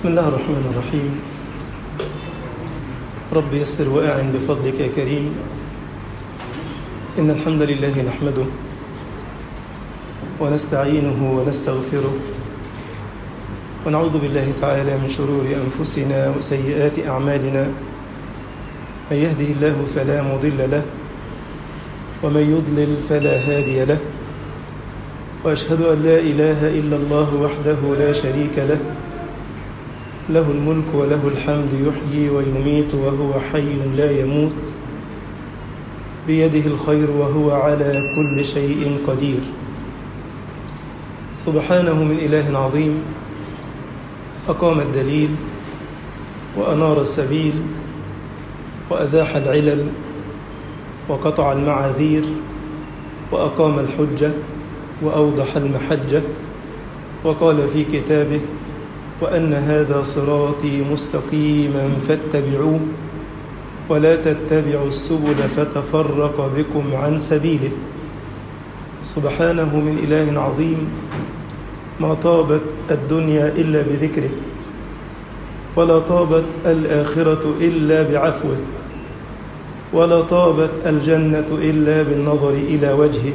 بسم الله الرحمن الرحيم رب يسر وأعن بفضلك يا كريم إن الحمد لله نحمده ونستعينه ونستغفره ونعوذ بالله تعالى من شرور أنفسنا وسيئات أعمالنا من يهده الله فلا مضل له ومن يضلل فلا هادي له وأشهد أن لا إله إلا الله وحده لا شريك له له الملك وله الحمد يحيي ويميت وهو حي لا يموت بيده الخير وهو على كل شيء قدير سبحانه من إله عظيم أقام الدليل وأنار السبيل وأزاح العلل وقطع المعاذير وأقام الحجة وأوضح المحجة وقال في كتابه وأن هذا صراطي مستقيما فاتبعوه ولا تتبعوا السبل فتفرق بكم عن سبيله سبحانه من إله عظيم ما طابت الدنيا إلا بذكره ولا طابت الآخرة إلا بعفوه ولا طابت الجنة إلا بالنظر إلى وجهه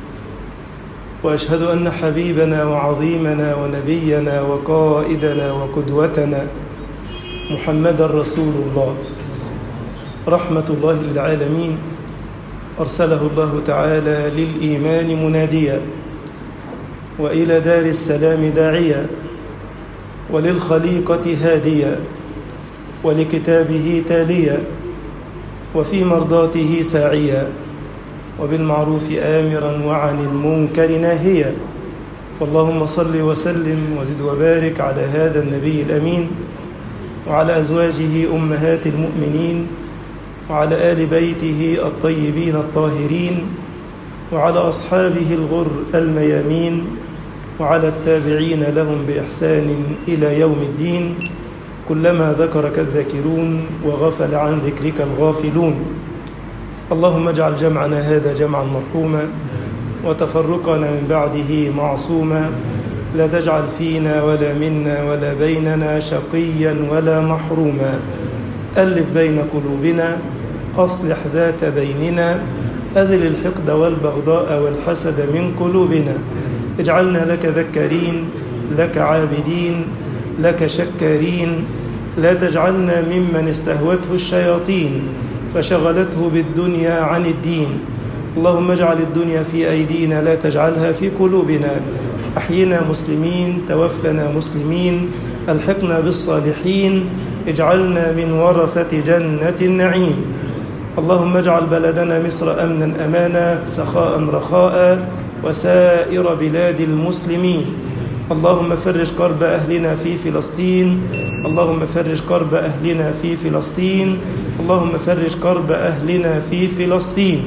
واشهد ان حبيبنا وعظيمنا ونبينا وقائدنا وقدوتنا محمدا رسول الله رحمه الله للعالمين ارسله الله تعالى للايمان مناديا والى دار السلام داعيا وللخليقه هاديا ولكتابه تاليا وفي مرضاته ساعيا وبالمعروف آمرا وعن المنكر ناهيا فاللهم صل وسلم وزد وبارك على هذا النبي الأمين وعلى أزواجه أمهات المؤمنين وعلى آل بيته الطيبين الطاهرين وعلى أصحابه الغر الميامين وعلى التابعين لهم بإحسان إلى يوم الدين كلما ذكرك الذاكرون وغفل عن ذكرك الغافلون اللهم اجعل جمعنا هذا جمعا مرحوما وتفرقنا من بعده معصوما لا تجعل فينا ولا منا ولا بيننا شقيا ولا محروما ألف بين قلوبنا أصلح ذات بيننا أزل الحقد والبغضاء والحسد من قلوبنا اجعلنا لك ذكارين لك عابدين لك شكارين لا تجعلنا ممن استهوته الشياطين فشغلته بالدنيا عن الدين اللهم اجعل الدنيا في أيدينا لا تجعلها في قلوبنا أحينا مسلمين توفنا مسلمين ألحقنا بالصالحين اجعلنا من ورثة جنة النعيم اللهم اجعل بلدنا مصر أمنا أمانا سخاء رخاء وسائر بلاد المسلمين اللهم فرج كرب أهلنا في فلسطين اللهم فرج كرب أهلنا في فلسطين اللهم فرج كرب أهلنا في فلسطين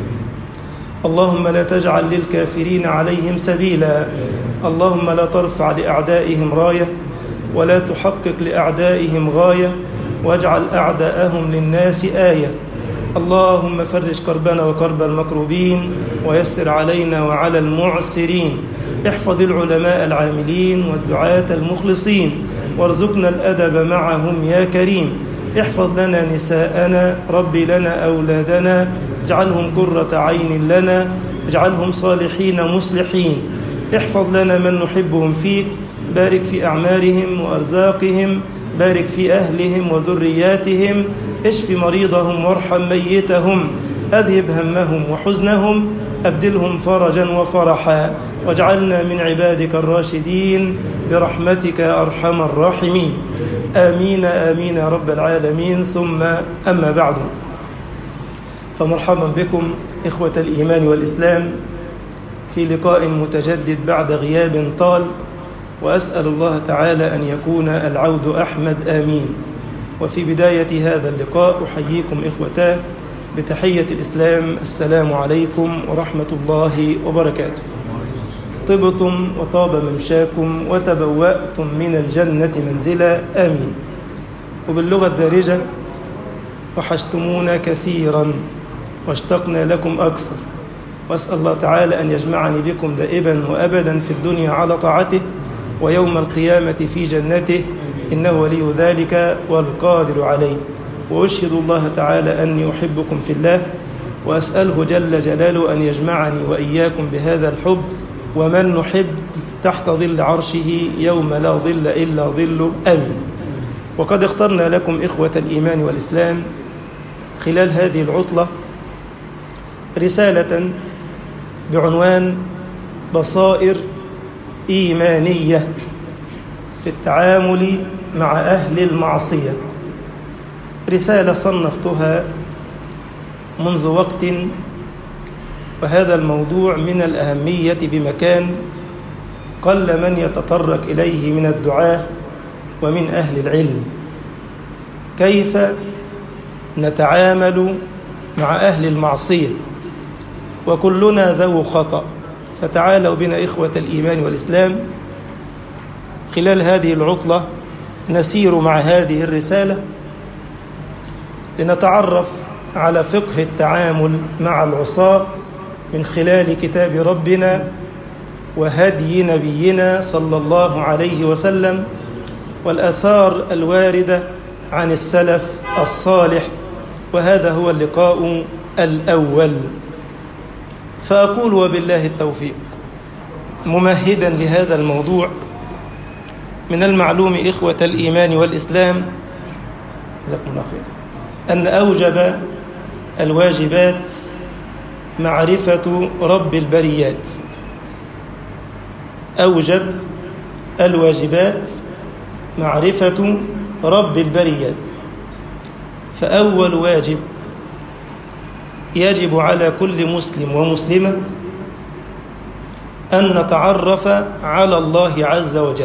اللهم لا تجعل للكافرين عليهم سبيلا اللهم لا ترفع لأعدائهم راية ولا تحقق لأعدائهم غاية واجعل أعداءهم للناس آية اللهم فرج كربنا وكرب المكروبين ويسر علينا وعلى المعسرين احفظ العلماء العاملين والدعاة المخلصين وارزقنا الأدب معهم يا كريم احفظ لنا نساءنا رب لنا أولادنا اجعلهم قرة عين لنا اجعلهم صالحين مصلحين احفظ لنا من نحبهم فيك بارك في أعمارهم وأرزاقهم بارك في أهلهم وذرياتهم اشف مريضهم وارحم ميتهم أذهب همهم وحزنهم أبدلهم فرجا وفرحا واجعلنا من عبادك الراشدين برحمتك يا أرحم الراحمين آمين آمين يا رب العالمين ثم أما بعد فمرحبا بكم إخوة الإيمان والإسلام في لقاء متجدد بعد غياب طال وأسأل الله تعالى أن يكون العود أحمد آمين وفي بداية هذا اللقاء أحييكم إخوتاه بتحية الإسلام السلام عليكم ورحمة الله وبركاته طبتم وطاب ممشاكم وتبوأتم من الجنة منزلا آمين وباللغة الدارجة وحشتمونا كثيرا واشتقنا لكم أكثر وأسأل الله تعالى أن يجمعني بكم دائبا وأبدا في الدنيا على طاعته ويوم القيامة في جنته إنه ولي ذلك والقادر عليه وأشهد الله تعالى أني أحبكم في الله وأسأله جل جلاله أن يجمعني وإياكم بهذا الحب ومن نحب تحت ظل عرشه يوم لا ظل إلا ظله أمين وقد اخترنا لكم إخوة الإيمان والإسلام خلال هذه العطلة رسالة بعنوان بصائر إيمانية في التعامل مع أهل المعصية رسالة صنفتها منذ وقت وهذا الموضوع من الأهمية بمكان قل من يتطرق إليه من الدعاة ومن أهل العلم كيف نتعامل مع أهل المعصية وكلنا ذو خطأ فتعالوا بنا إخوة الإيمان والإسلام خلال هذه العطلة نسير مع هذه الرسالة لنتعرف على فقه التعامل مع العصاة من خلال كتاب ربنا وهدي نبينا صلى الله عليه وسلم والآثار الواردة عن السلف الصالح وهذا هو اللقاء الأول فأقول وبالله التوفيق ممهدا لهذا الموضوع من المعلوم إخوة الإيمان والإسلام جزاكم الله خير أن أوجب الواجبات معرفة رب البريات أوجب الواجبات معرفة رب البريات فأول واجب يجب على كل مسلم ومسلمة أن نتعرف على الله عز وجل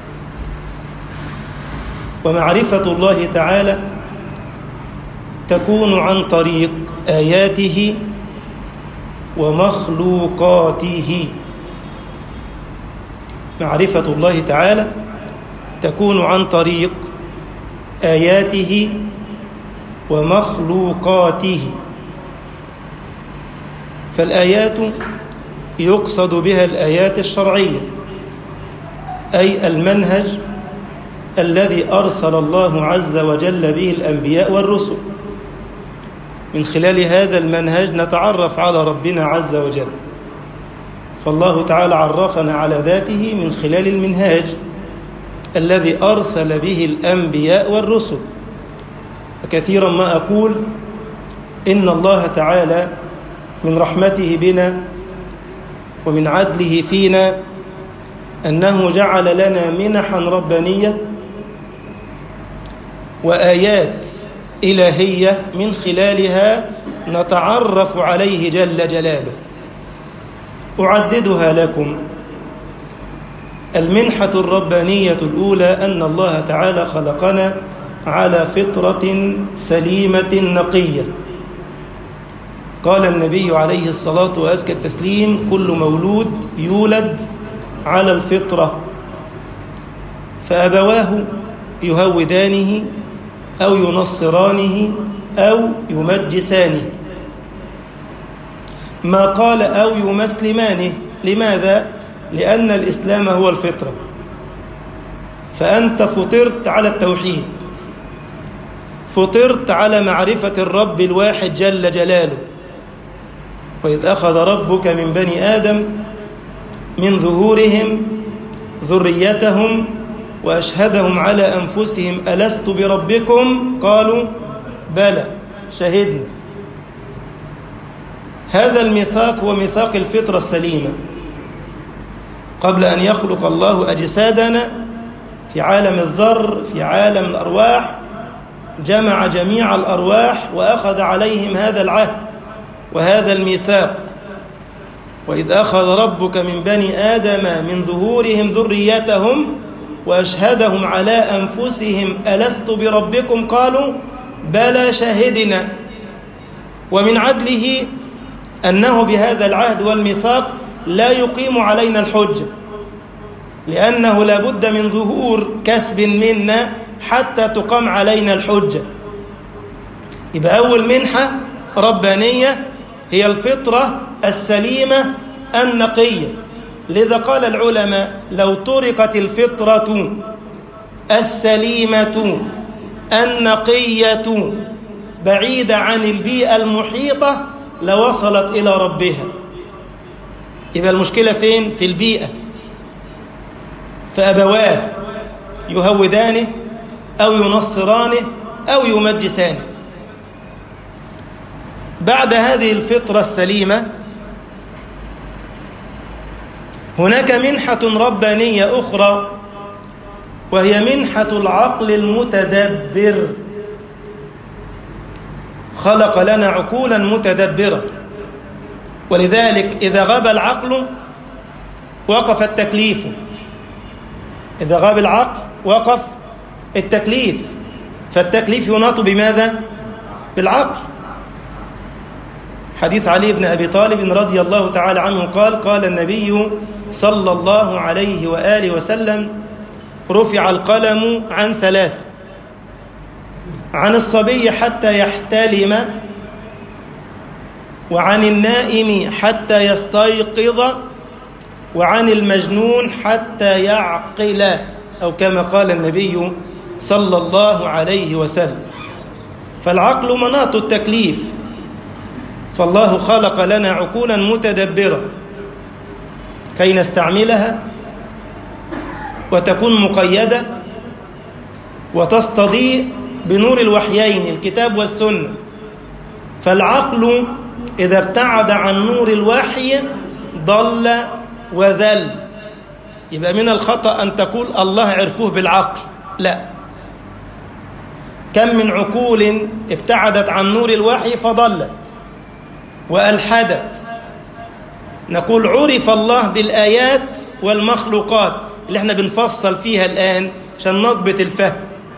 ومعرفة الله تعالى تكون عن طريق آياته ومخلوقاته معرفة الله تعالى تكون عن طريق آياته ومخلوقاته فالآيات يقصد بها الآيات الشرعية أي المنهج الذي أرسل الله عز وجل به الأنبياء والرسل من خلال هذا المنهج نتعرف على ربنا عز وجل فالله تعالى عرفنا على ذاته من خلال المنهاج الذي أرسل به الأنبياء والرسل وكثيرا ما أقول إن الله تعالى من رحمته بنا ومن عدله فينا أنه جعل لنا منحا ربانية وآيات إلهية من خلالها نتعرف عليه جل جلاله أعددها لكم المنحة الربانية الأولى أن الله تعالى خلقنا على فطرة سليمة نقية قال النبي عليه الصلاة وأزكى التسليم كل مولود يولد على الفطرة فأبواه يهودانه أو ينصرانه أو يمجسانه ما قال أو يمسلمانه لماذا؟ لأن الإسلام هو الفطرة فأنت فطرت على التوحيد فطرت على معرفة الرب الواحد جل جلاله وإذ أخذ ربك من بني آدم من ظهورهم ذريتهم وأشهدهم على أنفسهم ألست بربكم قالوا بلى شهدنا هذا الميثاق هو ميثاق الفطرة السليمة قبل أن يخلق الله أجسادنا في عالم الذر في عالم الأرواح جمع جميع الأرواح وأخذ عليهم هذا العهد وهذا الميثاق وإذ أخذ ربك من بني آدم من ظهورهم ذريتهم وأشهدهم على أنفسهم ألست بربكم قالوا بلى شهدنا ومن عدله أنه بهذا العهد والميثاق لا يقيم علينا الحجة لأنه لا بد من ظهور كسب منا حتى تقام علينا الحجة يبقى أول منحة ربانية هي الفطرة السليمة النقية لذا قال العلماء لو طرقت الفطرة السليمة النقية بعيدة عن البيئة المحيطة لوصلت إلى ربها يبقى المشكلة فين؟ في البيئة فأبواه يهودانه أو ينصرانه أو يمجسانه بعد هذه الفطرة السليمة هناك منحة ربانية أخرى وهي منحة العقل المتدبر خلق لنا عقولا متدبرة ولذلك إذا غاب العقل وقف التكليف إذا غاب العقل وقف التكليف فالتكليف يناط بماذا؟ بالعقل حديث علي بن أبي طالب رضي الله تعالى عنه قال قال النبي صلى الله عليه وآله وسلم رفع القلم عن ثلاثة عن الصبي حتى يحتلم وعن النائم حتى يستيقظ وعن المجنون حتى يعقل أو كما قال النبي صلى الله عليه وسلم فالعقل مناط التكليف فالله خلق لنا عقولا متدبرة كي نستعملها وتكون مقيدة وتستضيء بنور الوحيين الكتاب والسنة فالعقل إذا ابتعد عن نور الوحي ضل وذل يبقى من الخطأ أن تقول الله عرفوه بالعقل لا كم من عقول ابتعدت عن نور الوحي فضلت وألحدت نقول عرف الله بالآيات والمخلوقات اللي احنا بنفصل فيها الآن عشان نضبط الفهم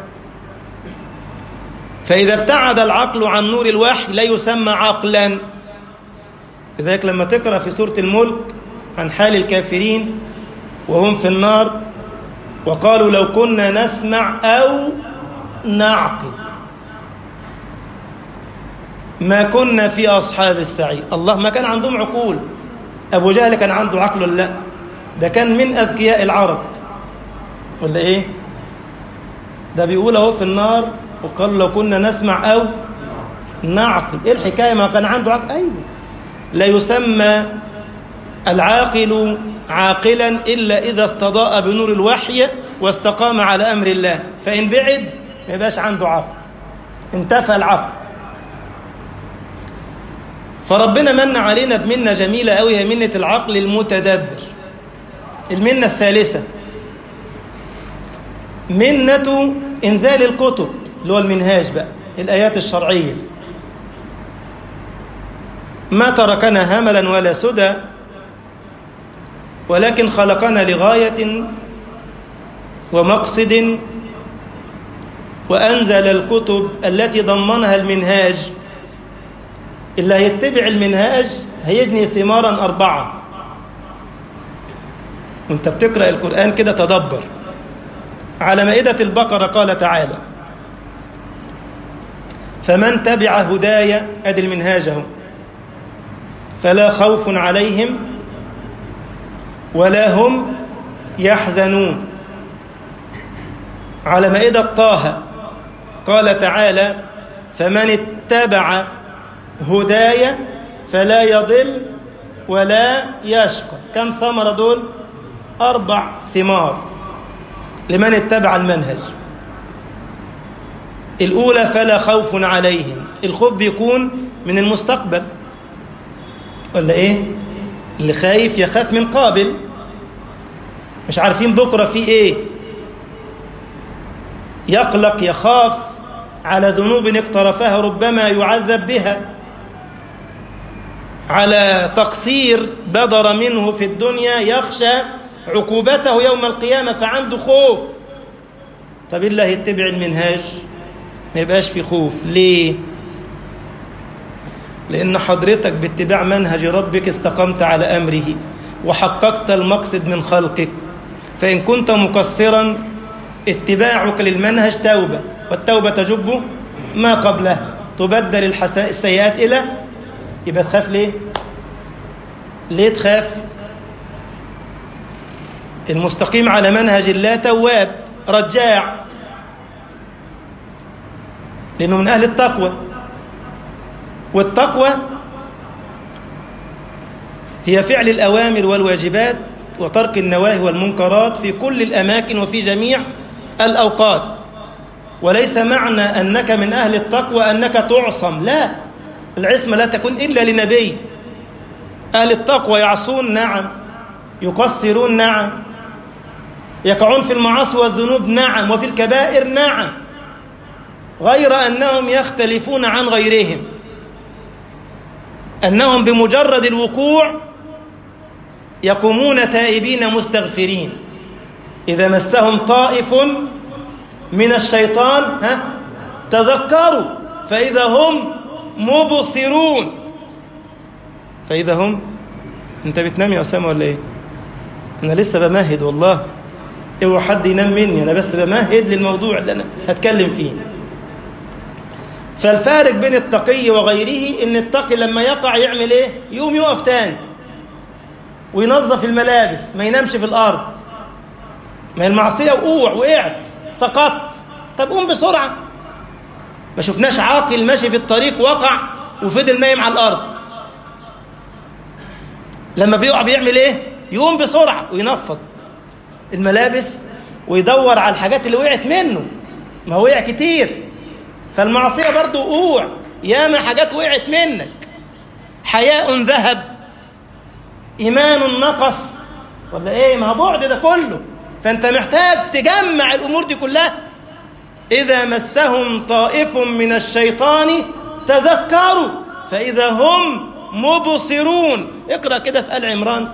فإذا ابتعد العقل عن نور الوحي لا يسمى عقلا لذلك لما تقرأ في سورة الملك عن حال الكافرين وهم في النار وقالوا لو كنا نسمع أو نعقل ما كنا في أصحاب السعير الله ما كان عندهم عقول أبو جهل كان عنده عقل ولا لا ده كان من أذكياء العرب ولا إيه ده بيقول أهو في النار وقالوا لو كنا نسمع أو نعقل إيه الحكاية ما كان عنده عقل أيوه لا يسمى العاقل عاقلا إلا إذا استضاء بنور الوحي واستقام على أمر الله فإن بعد ما يبقاش عنده عقل انتفى العقل فربنا من علينا بمنة جميلة أوي هي منة العقل المتدبر المنة الثالثة منة إنزال الكتب اللي هو المنهاج بقى الآيات الشرعية ما تركنا هملا ولا سدى ولكن خلقنا لغاية ومقصد وأنزل الكتب التي ضمنها المنهاج اللي هيتبع المنهاج هيجني ثمارا أربعة وانت بتقرأ القرآن كده تدبر على مائدة البقرة قال تعالى فمن تبع هدايا أدي المنهاج اهو فلا خوف عليهم ولا هم يحزنون على مائدة طه قال تعالى فمن اتبع هدايا فلا يضل ولا يشقى كم ثمرة دول أربع ثمار لمن اتبع المنهج الأولى فلا خوف عليهم الخوف بيكون من المستقبل ولا إيه اللي خايف يخاف من قابل مش عارفين بكرة في إيه يقلق يخاف على ذنوب اقترفها ربما يعذب بها على تقصير بدر منه في الدنيا يخشى عقوبته يوم القيامة فعنده خوف طب الله يتبع المنهاج ما يبقاش في خوف ليه لأن حضرتك باتباع منهج ربك استقمت على أمره وحققت المقصد من خلقك فإن كنت مقصرا اتباعك للمنهج توبة والتوبة تجب ما قبلها تبدل الحسن السيئات إلى يبقى تخاف ليه ليه تخاف المستقيم على منهج الله تواب رجاع لأنه من أهل التقوى والتقوى هي فعل الأوامر والواجبات وترك النواهي والمنكرات في كل الأماكن وفي جميع الأوقات وليس معنى أنك من أهل التقوى أنك تعصم لا العصمة لا تكون إلا لنبي أهل التقوى يعصون نعم يقصرون نعم يقعون في المعاصي والذنوب نعم وفي الكبائر نعم غير أنهم يختلفون عن غيرهم أنهم بمجرد الوقوع يقومون تائبين مستغفرين إذا مسهم طائف من الشيطان ها تذكروا فإذا هم مبصرون فإذا هم أنت بتنام يا أسامة ولا إيه؟ أنا لسه بمهد والله اوعى حد ينام مني أنا بس بمهد للموضوع اللي أنا هتكلم فيه فالفارق بين التقي وغيره إن التقي لما يقع يعمل إيه؟ يقوم يقف تاني وينظف الملابس ما ينامش في الأرض ما هي المعصية وقوع وقعت سقطت طب قوم بسرعة ما شفناش عاقل ماشي في الطريق وقع وفضل نايم على الأرض لما بيقع بيعمل ايه يقوم بسرعة وينفض الملابس ويدور على الحاجات اللي وقعت منه ما هو وقع كتير فالمعصية برضو وقوع ياما حاجات وقعت منك حياء ذهب إيمان نقص ولا إيه ما هو بعد ده كله فأنت محتاج تجمع الأمور دي كلها إذا مسهم طائف من الشيطان تذكروا فإذا هم مبصرون اقرأ كده في آل عمران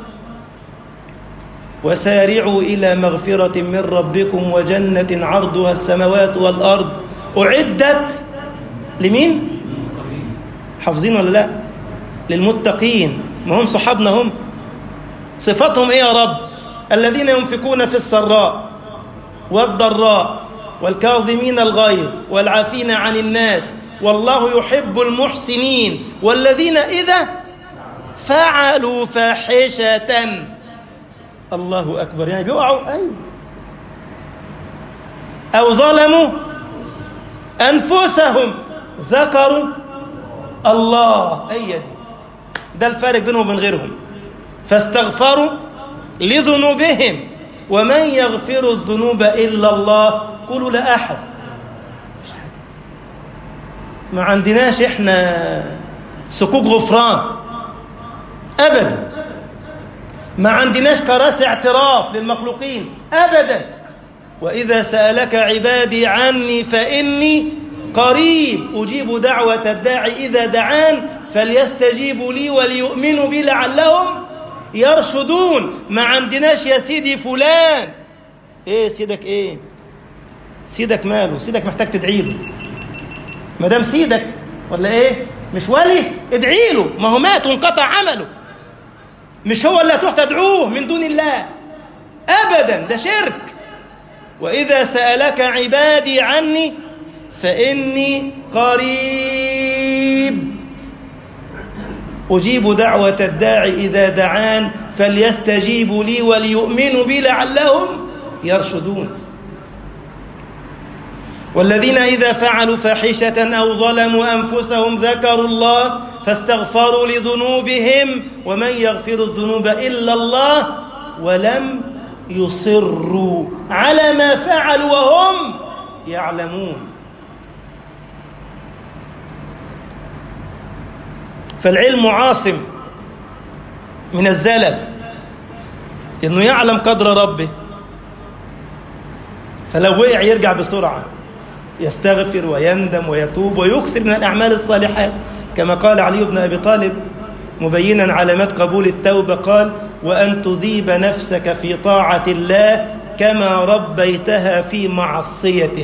وسارعوا إلى مغفرة من ربكم وجنة عرضها السماوات والأرض أعدت لمين؟ حافظين ولا لا؟ للمتقين ما هم صحابنا هم صفاتهم إيه يا رب؟ الذين ينفقون في السراء والضراء والكاظمين الغيظ والعافين عن الناس والله يحب المحسنين والذين إذا فعلوا فاحشة الله أكبر يعني بيقعوا أيوه أو ظلموا أنفسهم ذكروا الله أي دي ده الفارق بينهم وبين غيرهم فاستغفروا لذنوبهم ومن يغفر الذنوب إلا الله قولوا لا أحد ما عندناش احنا سكوك غفران ابدا ما عندناش كراسي اعتراف للمخلوقين ابدا واذا سالك عبادي عني فاني قريب اجيب دعوه الداعي اذا دعان فليستجيبوا لي وليؤمنوا بي لعلهم يرشدون ما عندناش يا سيدي فلان ايه سيدك ايه سيدك ماله سيدك محتاج تدعي له ما دام سيدك ولا ايه مش ولي ادعي له ما هو مات وانقطع عمله مش هو اللي هتروح تدعوه من دون الله ابدا ده شرك واذا سالك عبادي عني فاني قريب اجيب دعوه الداعي اذا دعان فليستجيبوا لي وليؤمنوا بي لعلهم يرشدون والذين إذا فعلوا فاحشة أو ظلموا أنفسهم ذكروا الله فاستغفروا لذنوبهم ومن يغفر الذنوب إلا الله ولم يصروا على ما فعلوا وهم يعلمون فالعلم عاصم من الزلل انه يعلم قدر ربه فلو وقع يرجع بسرعه يستغفر ويندم ويتوب ويكثر من الأعمال الصالحات كما قال علي بن أبي طالب مبينا علامات قبول التوبة قال وأن تذيب نفسك في طاعة الله كما ربيتها في معصيته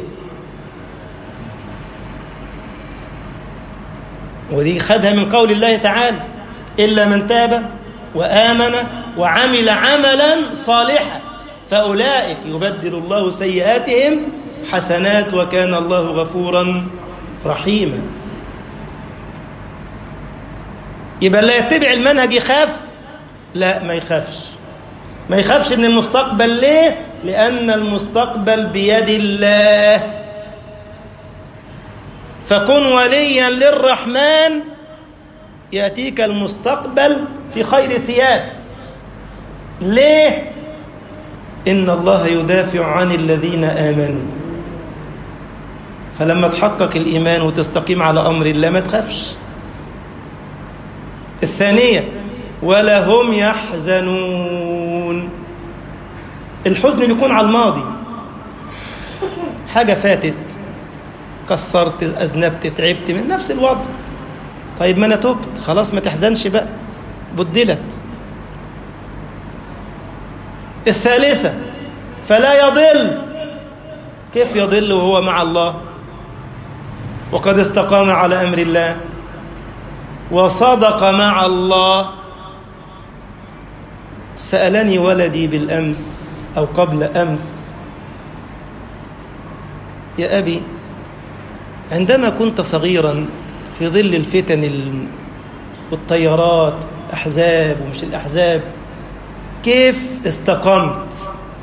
ودي خدها من قول الله تعالى إلا من تاب وآمن وعمل عملا صالحا فأولئك يبدل الله سيئاتهم حسنات وكان الله غفورا رحيما يبقى لا يتبع المنهج يخاف لا ما يخافش ما يخافش من المستقبل ليه لأن المستقبل بيد الله فكن وليا للرحمن يأتيك المستقبل في خير ثياب ليه؟ إن الله يدافع عن الذين آمنوا فلما تحقق الإيمان وتستقيم على أمر الله ما تخافش الثانية ولا هم يحزنون الحزن بيكون على الماضي حاجة فاتت كسرت أذنبت تعبت من نفس الوضع طيب ما أنا تبت خلاص ما تحزنش بقى بدلت الثالثة فلا يضل كيف يضل وهو مع الله وقد استقام على أمر الله وصدق مع الله سألني ولدي بالأمس أو قبل أمس يا أبي عندما كنت صغيرا في ظل الفتن والطيارات الأحزاب ومش الأحزاب كيف استقمت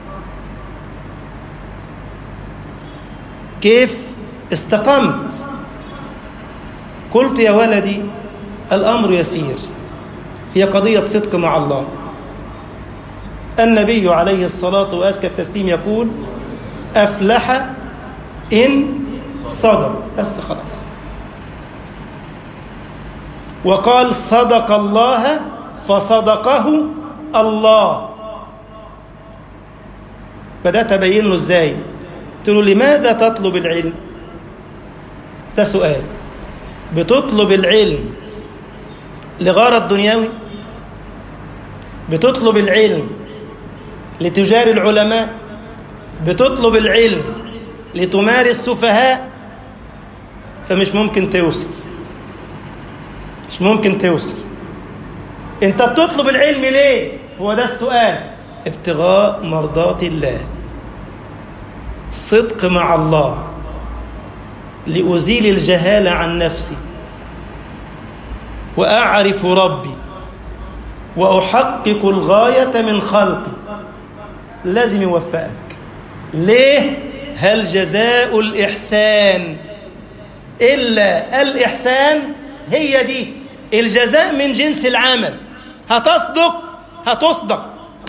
كيف استقمت قلت يا ولدي الأمر يسير هي قضية صدق مع الله النبي عليه الصلاة وأزكى التسليم يقول أفلح إن صدق بس خلاص وقال صدق الله فصدقه الله بدأت أبين له إزاي قلت له لماذا تطلب العلم ده سؤال بتطلب العلم لغرض دنيوي بتطلب العلم لتجاري العلماء بتطلب العلم لتماري السفهاء فمش ممكن توصل مش ممكن توصل انت بتطلب العلم ليه هو ده السؤال ابتغاء مرضات الله صدق مع الله لأزيل الجهالة عن نفسي وأعرف ربي وأحقق الغاية من خلقي لازم يوفقك ليه هل جزاء الإحسان إلا الإحسان هي دي الجزاء من جنس العمل هتصدق هتصدق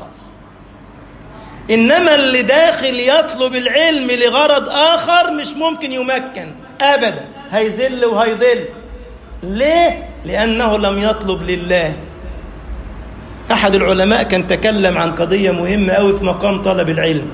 إنما اللي داخل يطلب العلم لغرض آخر مش ممكن يمكن أبدا هيذل وهيضل ليه؟ لأنه لم يطلب لله أحد العلماء كان تكلم عن قضية مهمة أوي في مقام طلب العلم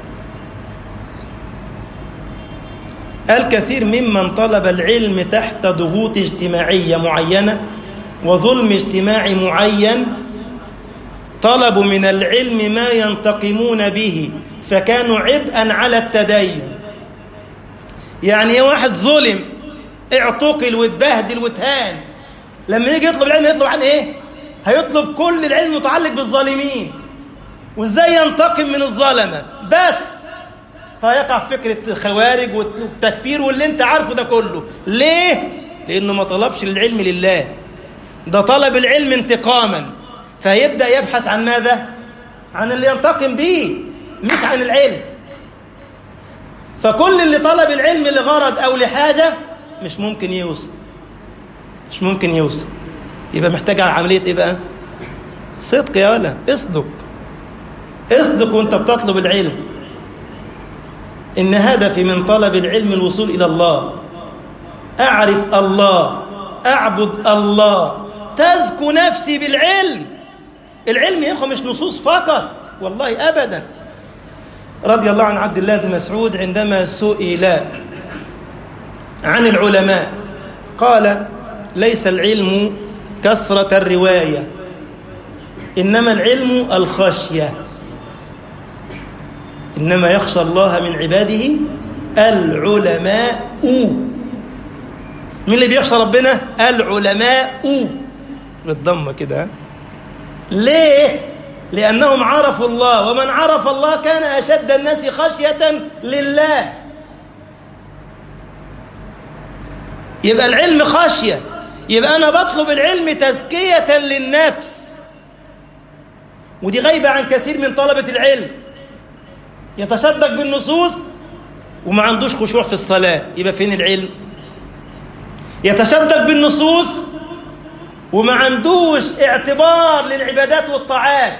قال كثير ممن طلب العلم تحت ضغوط اجتماعية معينة وظلم اجتماعي معين طلبوا من العلم ما ينتقمون به فكانوا عبئا على التدين يعني واحد ظلم اعتقل واتبهدل واتهان لما يجي يطلب العلم يطلب عن ايه هيطلب كل العلم متعلق بالظالمين وازاي ينتقم من الظلمه بس فيقع في فكره الخوارج والتكفير واللي انت عارفه ده كله ليه لانه ما طلبش العلم لله ده طلب العلم انتقاما فيبدا يبحث عن ماذا عن اللي ينتقم به مش عن العلم فكل اللي طلب العلم لغرض او لحاجه مش ممكن يوصل مش ممكن يوصل يبقى محتاج عمليه ايه بقى صدق يا ولا اصدق اصدق وانت بتطلب العلم ان هدفي من طلب العلم الوصول الى الله اعرف الله اعبد الله تزكو نفسي بالعلم العلم يا اخوه مش نصوص فقط والله ابدا رضي الله عن عبد الله بن مسعود عندما سئل عن العلماء قال ليس العلم كثرة الرواية إنما العلم الخشية إنما يخشى الله من عباده العلماء مين اللي بيخشى ربنا العلماء بالضمة كده ليه لأنهم عرفوا الله ومن عرف الله كان أشد الناس خشية لله يبقى العلم خشية يبقى أنا بطلب العلم تزكية للنفس ودي غايبة عن كثير من طلبة العلم يتصدق بالنصوص وما عندوش خشوع في الصلاة يبقى فين العلم يتشدق بالنصوص وما عندوش اعتبار للعبادات والطاعات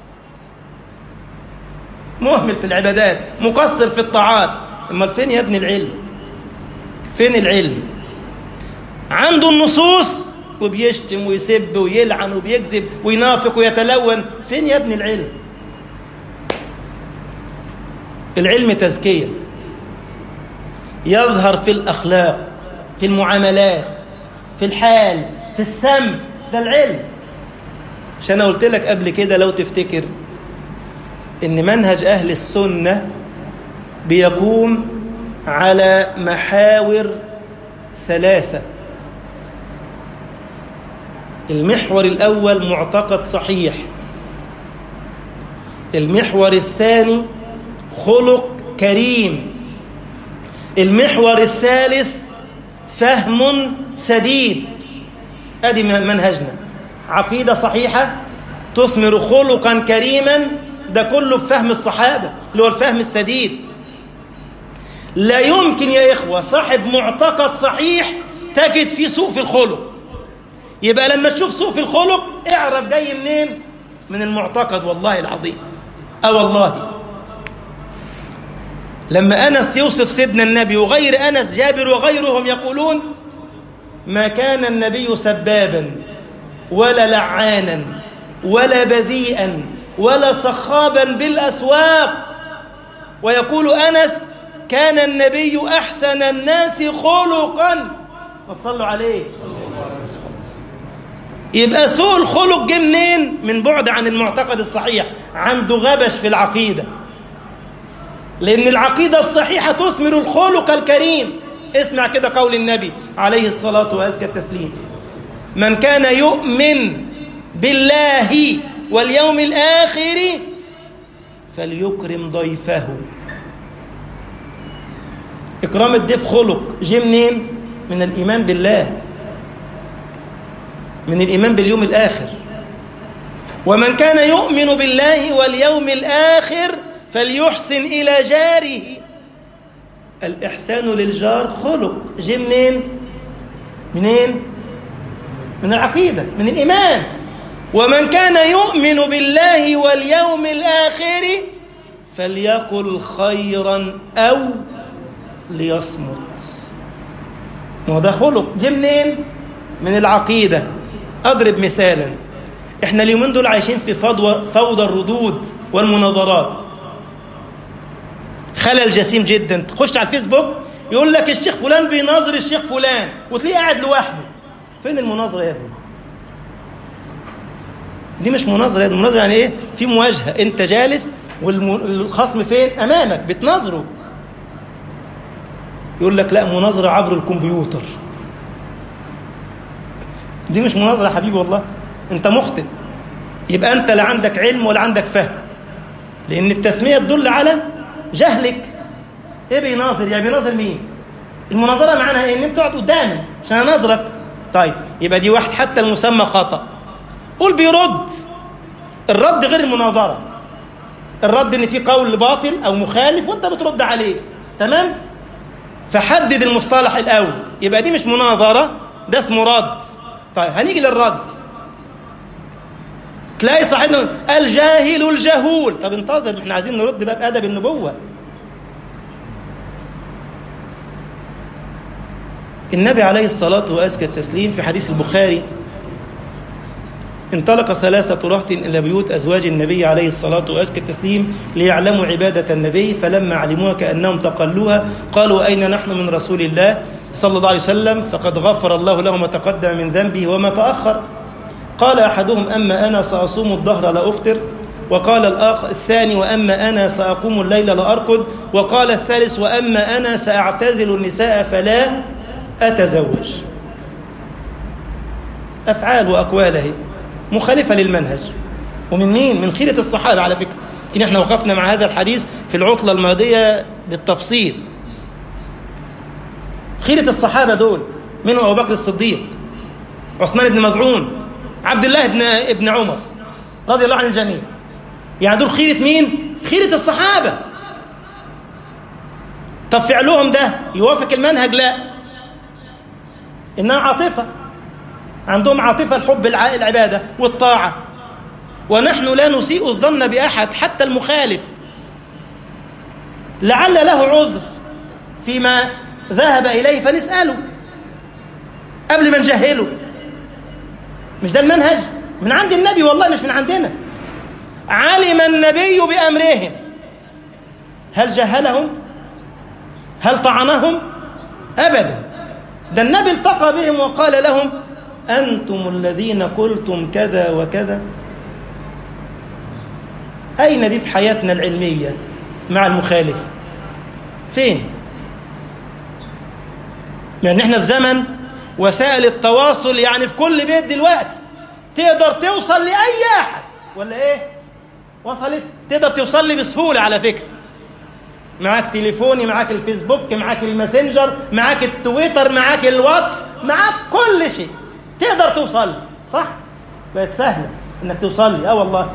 مهمل في العبادات مقصر في الطاعات امال فين يا ابن العلم فين العلم عنده النصوص وبيشتم ويسب ويلعن وبيكذب وينافق ويتلون فين يا ابن العلم العلم تزكيه يظهر في الاخلاق في المعاملات في الحال في السمت ده العلم مش انا قلت لك قبل كده لو تفتكر ان منهج اهل السنه بيقوم على محاور ثلاثه المحور الاول معتقد صحيح المحور الثاني خلق كريم المحور الثالث فهم سديد ادي منهجنا عقيده صحيحه تثمر خلقا كريما ده كله بفهم الصحابه اللي هو الفهم السديد لا يمكن يا اخوه صاحب معتقد صحيح تجد فيه سوء في الخلق يبقى لما تشوف سوء في الخلق اعرف جاي منين من المعتقد والله العظيم اه والله لما انس يوصف سيدنا النبي وغير انس جابر وغيرهم يقولون ما كان النبي سبابا ولا لعانا ولا بذيئا ولا صخابا بالاسواق ويقول انس كان النبي احسن الناس خلقا وصلوا عليه يبقى سوء الخلق جه منين من بعد عن المعتقد الصحيح عنده غبش في العقيده لأن العقيدة الصحيحة تثمر الخلق الكريم اسمع كده قول النبي عليه الصلاة وأزكى التسليم من كان يؤمن بالله واليوم الآخر فليكرم ضيفه إكرام الضيف خلق جه منين؟ من الإيمان بالله من الإيمان باليوم الآخر ومن كان يؤمن بالله واليوم الآخر فليحسن إلى جاره الإحسان للجار خلق جه منين؟ منين؟ من العقيدة من الإيمان ومن كان يؤمن بالله واليوم الآخر فليقل خيرا أو ليصمت ما ده خلق جه منين؟ من العقيدة أضرب مثالا احنا اليومين دول عايشين في فوضى فوضى الردود والمناظرات خلل جسيم جدا تخش على الفيسبوك يقول لك الشيخ فلان بيناظر الشيخ فلان وتلاقيه قاعد لوحده فين المناظره يا ابني دي مش مناظره يا ابني مناظره يعني ايه في مواجهه انت جالس والخصم فين امامك بتناظره يقول لك لا مناظره عبر الكمبيوتر دي مش مناظره يا حبيبي والله انت مخطئ يبقى انت لا عندك علم ولا عندك فهم لان التسميه تدل على جهلك ايه بيناظر يعني بيناظر مين المناظره معناها ايه ان انت تقعد قدامي عشان اناظرك طيب يبقى دي واحد حتى المسمى خطا قول بيرد الرد غير المناظره الرد ان في قول باطل او مخالف وانت بترد عليه تمام فحدد المصطلح الاول يبقى دي مش مناظره ده اسمه رد طيب هنيجي للرد تلاقي صاحبنا الجاهل الجهول طب انتظر احنا عايزين نرد بقى بادب النبوه النبي عليه الصلاه وازكى التسليم في حديث البخاري انطلق ثلاثة رهط إلى بيوت أزواج النبي عليه الصلاة وأزكى التسليم ليعلموا عبادة النبي فلما علموها كأنهم تقلوها قالوا أين نحن من رسول الله صلى الله عليه وسلم فقد غفر الله له ما تقدم من ذنبه وما تأخر قال أحدهم أما أنا سأصوم الظهر لا أفطر وقال الآخر الثاني وأما أنا سأقوم الليل لا أرقد وقال الثالث وأما أنا سأعتزل النساء فلا أتزوج أفعال وأقواله مخالفة للمنهج ومن مين؟ من خيرة الصحابة على فكرة لكن احنا وقفنا مع هذا الحديث في العطلة الماضية بالتفصيل خيرة الصحابة دول منهم أبو بكر الصديق عثمان بن مظعون عبد الله بن ابن عمر رضي الله عن الجميع يعني دول خيرة مين؟ خيرة الصحابة طب فعلهم ده يوافق المنهج لا إنها عاطفة عندهم عاطفة الحب العبادة والطاعة ونحن لا نسيء الظن بأحد حتى المخالف لعل له عذر فيما ذهب إليه فنسأله قبل ما نجهله مش ده المنهج من عند النبي والله مش من عندنا علم النبي بأمرهم هل جهلهم هل طعنهم أبدا ده النبي التقى بهم وقال لهم أنتم الذين قلتم كذا وكذا أين دي في حياتنا العلمية مع المخالف فين يعني احنا في زمن وسائل التواصل يعني في كل بيت دلوقتي تقدر توصل لأي أحد ولا إيه وصلت تقدر توصل لي بسهولة على فكرة معاك تليفوني معاك الفيسبوك معاك الماسنجر معاك التويتر معاك الواتس معاك كل شيء تقدر توصل صح بقت سهلة انك توصل لي اه والله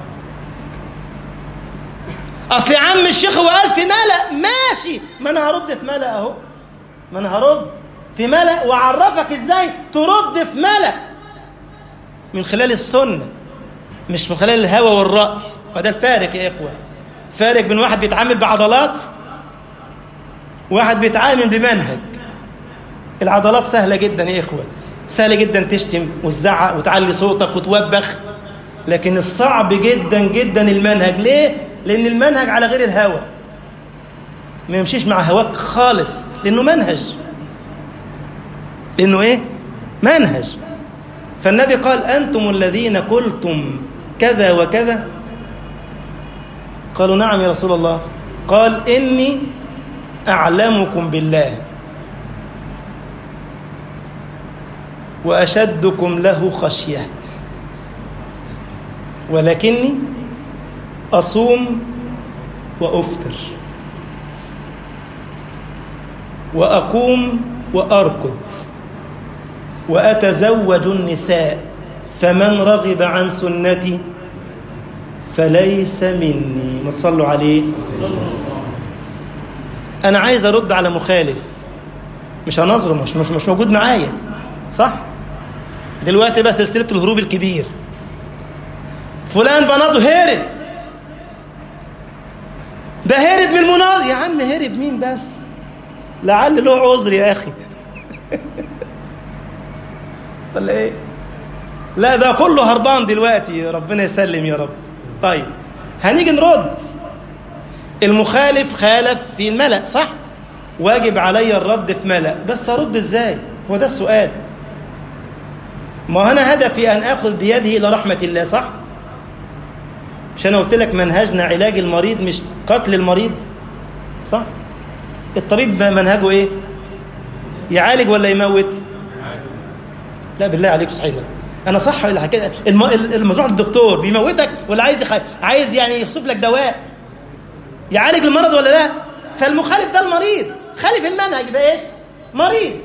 اصل يا عم الشيخ هو قال في ملأ ماشي ما انا هرد في ملأ اهو ما انا هرد في ملأ واعرفك ازاي ترد في ملأ من خلال السنة مش من خلال الهوى والرأي وده الفارق يا إخوة فارق بين واحد بيتعامل بعضلات واحد بيتعامل بمنهج العضلات سهلة جدا يا إخوة سهل جدا تشتم وتزعق وتعلي صوتك وتوبخ لكن الصعب جدا جدا المنهج ليه؟ لأن المنهج على غير الهوى ما يمشيش مع هواك خالص لأنه منهج لأنه إيه؟ منهج فالنبي قال أنتم الذين قلتم كذا وكذا قالوا نعم يا رسول الله قال إني أعلمكم بالله وأشدكم له خشية ولكني أصوم وأفطر وأقوم وأركض وأتزوج النساء فمن رغب عن سنتي فليس مني ما تصلوا عليه أنا عايز أرد على مخالف مش هنظره مش, مش, مش موجود معايا صح دلوقتي بقى سلسلة الهروب الكبير فلان بنظره هرب ده هرب من المناظر يا عم هرب مين بس لعل له عذر يا أخي ولا ايه لا ده كله هربان دلوقتي ربنا يسلم يا رب طيب هنيجي نرد المخالف خالف في الملأ صح واجب علي الرد في ملأ بس ارد ازاي هو ده السؤال ما انا هدفي ان اخذ بيده الى رحمه الله صح مش انا قلت لك منهجنا علاج المريض مش قتل المريض صح الطبيب منهجه ايه يعالج ولا يموت لا بالله عليك صحيح انا صح ولا كده الموضوع الدكتور بيموتك ولا عايز يخ... عايز يعني يخصف لك دواء يعالج المرض ولا لا فالمخالف ده المريض خالف المنهج يبقى ايش مريض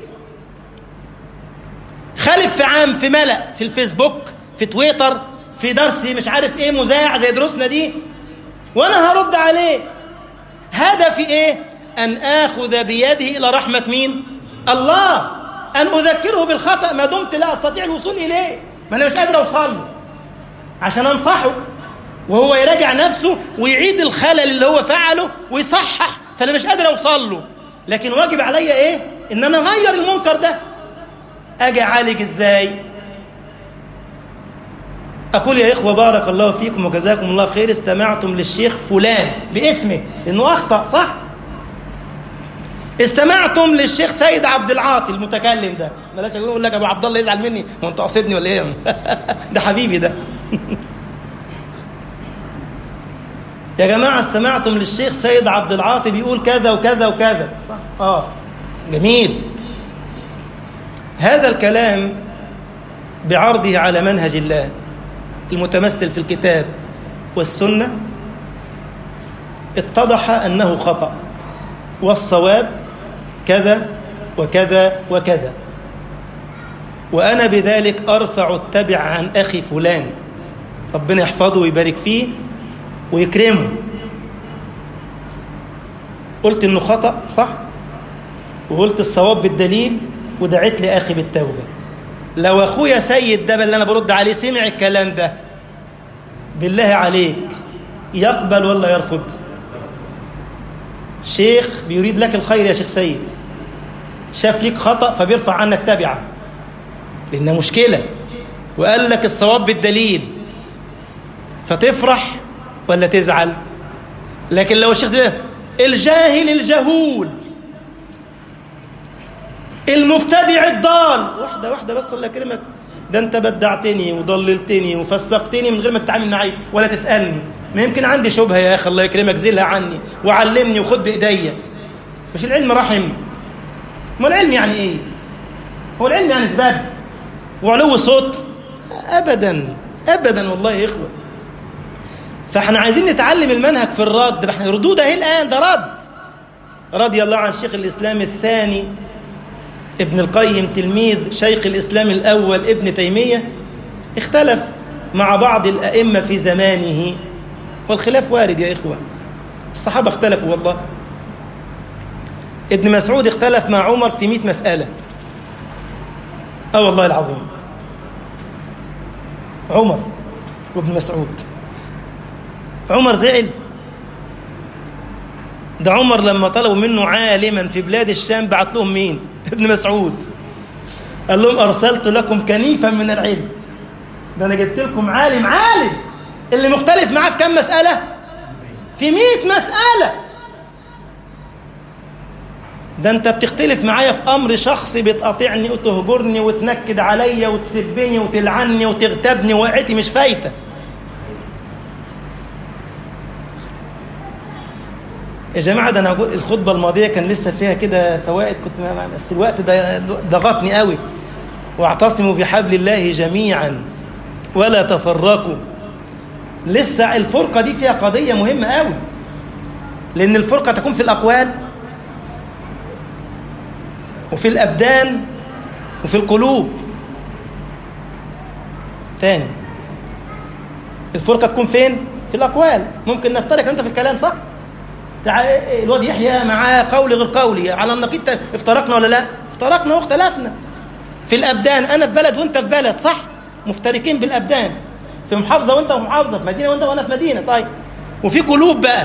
خالف في عام في ملأ في الفيسبوك في تويتر في درس مش عارف ايه مذاع زي دروسنا دي وانا هرد عليه هدفي ايه ان اخذ بيده الى رحمه مين الله أن أذكره بالخطأ ما دمت لا أستطيع الوصول إليه ما أنا مش قادر أوصل له عشان أنصحه وهو يراجع نفسه ويعيد الخلل اللي هو فعله ويصحح فأنا مش قادر أوصل له لكن واجب عليا إيه؟ إن أنا أغير المنكر ده أجي أعالج إزاي؟ أقول يا إخوة بارك الله فيكم وجزاكم الله خير استمعتم للشيخ فلان باسمه لأنه أخطأ صح؟ استمعتم للشيخ سيد عبد العاطي المتكلم ده بلاش اقول لك ابو عبد الله يزعل مني ما انت قاصدني ولا ايه ده حبيبي ده يا جماعه استمعتم للشيخ سيد عبد العاطي بيقول كذا وكذا وكذا صح اه جميل هذا الكلام بعرضه على منهج الله المتمثل في الكتاب والسنه اتضح انه خطأ والصواب كذا وكذا وكذا وأنا بذلك أرفع التبع عن أخي فلان ربنا يحفظه ويبارك فيه ويكرمه قلت إنه خطأ صح وقلت الصواب بالدليل ودعيت لي اخي بالتوبه لو اخويا سيد ده اللي انا برد عليه سمع الكلام ده بالله عليك يقبل ولا يرفض شيخ بيريد لك الخير يا شيخ سيد شاف ليك خطأ فبيرفع عنك تبعة لأنها مشكلة وقال لك الصواب بالدليل فتفرح ولا تزعل لكن لو الشيخ ده الجاهل الجهول المبتدع الضال واحدة واحدة بس الله يكرمك ده انت بدعتني وضللتني وفسقتني من غير ما تتعامل معي ولا تسألني ما يمكن عندي شبهة يا أخي الله يكرمك زلها عني وعلمني وخد بإيديا مش العلم رحم ما العلم يعني إيه هو العلم يعني سباب وعلو صوت أبدا أبدا والله يا إخوة فاحنا عايزين نتعلم المنهج في الرد احنا ردود اهي الآن ده رد رضي الله عن شيخ الإسلام الثاني ابن القيم تلميذ شيخ الإسلام الأول ابن تيمية اختلف مع بعض الأئمة في زمانه والخلاف وارد يا إخوة الصحابة اختلفوا والله ابن مسعود اختلف مع عمر في مئة مسألة اه والله العظيم عمر وابن مسعود عمر زعل ده عمر لما طلبوا منه عالما في بلاد الشام بعت لهم مين ابن مسعود قال لهم أرسلت لكم كنيفا من العلم ده أنا جبت لكم عالم عالم اللي مختلف معاه في كم مسألة في مئة مسألة ده انت بتختلف معايا في امر شخصي بتقاطعني وتهجرني وتنكد عليا وتسبني وتلعني وتغتابني وقعتي مش فايته يا جماعه ده انا الخطبه الماضيه كان لسه فيها كده فوائد كنت بس الوقت ده ضغطني قوي واعتصموا بحبل الله جميعا ولا تفرقوا لسه الفرقه دي فيها قضيه مهمه قوي لان الفرقه تكون في الاقوال وفي الأبدان وفي القلوب تاني الفرقة تكون فين؟ في الأقوال ممكن نفترق أنت في الكلام صح؟ الواد يحيى معاه قولي غير قولي على النقيض افترقنا ولا لا؟ افترقنا واختلفنا في الأبدان أنا في بلد وأنت في بلد صح؟ مفترقين بالأبدان في محافظة وأنت في محافظة في مدينة وأنت وأنا في مدينة طيب وفي قلوب بقى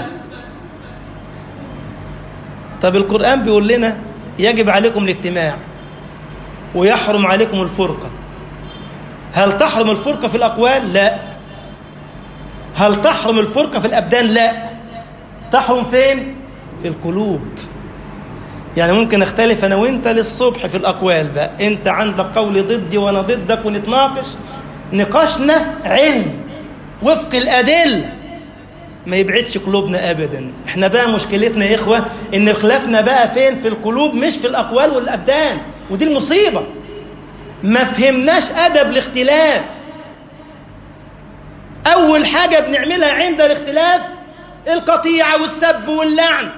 طب القرآن بيقول لنا يجب عليكم الاجتماع ويحرم عليكم الفرقة هل تحرم الفرقة في الأقوال؟ لا هل تحرم الفرقة في الأبدان؟ لا تحرم فين؟ في القلوب يعني ممكن اختلف أنا وإنت للصبح في الأقوال بقى أنت عندك قول ضدي وأنا ضدك ونتناقش نقاشنا علم وفق الأدلة ما يبعدش قلوبنا ابدا احنا بقى مشكلتنا يا اخوه ان خلافنا بقى فين في القلوب مش في الاقوال والابدان ودي المصيبه ما فهمناش ادب الاختلاف اول حاجه بنعملها عند الاختلاف القطيعه والسب واللعن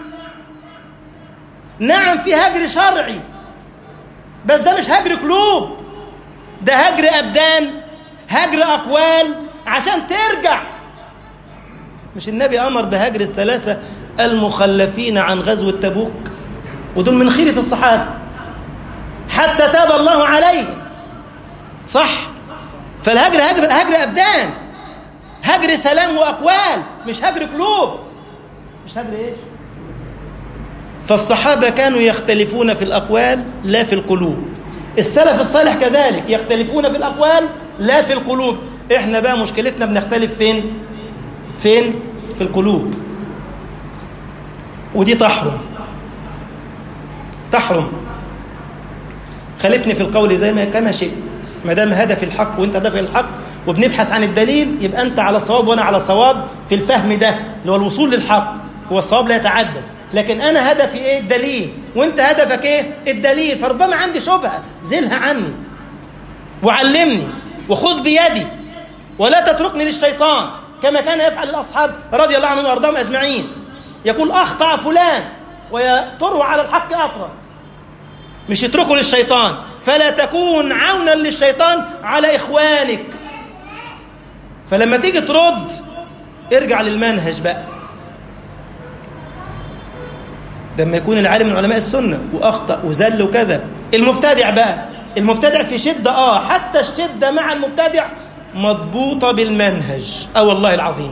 نعم في هجر شرعي بس ده مش هجر قلوب ده هجر ابدان هجر اقوال عشان ترجع مش النبي أمر بهجر الثلاثة المخلفين عن غزوة تبوك ودول من خيرة الصحابة حتى تاب الله عليه صح فالهجر هجر هجر أبدان هجر سلام وأقوال مش هجر قلوب مش هجر إيش فالصحابة كانوا يختلفون في الأقوال لا في القلوب السلف الصالح كذلك يختلفون في الأقوال لا في القلوب إحنا بقى مشكلتنا بنختلف فين فين في القلوب ودي تحرم تحرم خالفني في القول زي ما كما شئت ما دام هدف الحق وانت هدف الحق وبنبحث عن الدليل يبقى انت على صواب وانا على صواب في الفهم ده اللي هو الوصول للحق هو الصواب لا يتعدد لكن انا هدفي ايه الدليل وانت هدفك ايه الدليل فربما عندي شبهه زلها عني وعلمني وخذ بيدي ولا تتركني للشيطان كما كان يفعل الأصحاب رضي الله عنهم وأرضاهم أجمعين يقول أخطأ فلان ويطره على الحق أطرا مش يتركه للشيطان فلا تكون عونا للشيطان على إخوانك فلما تيجي ترد ارجع للمنهج بقى لما يكون العالم من علماء السنة وأخطأ وزل وكذا المبتدع بقى المبتدع في شدة آه حتى الشدة مع المبتدع مضبوطة بالمنهج أه والله العظيم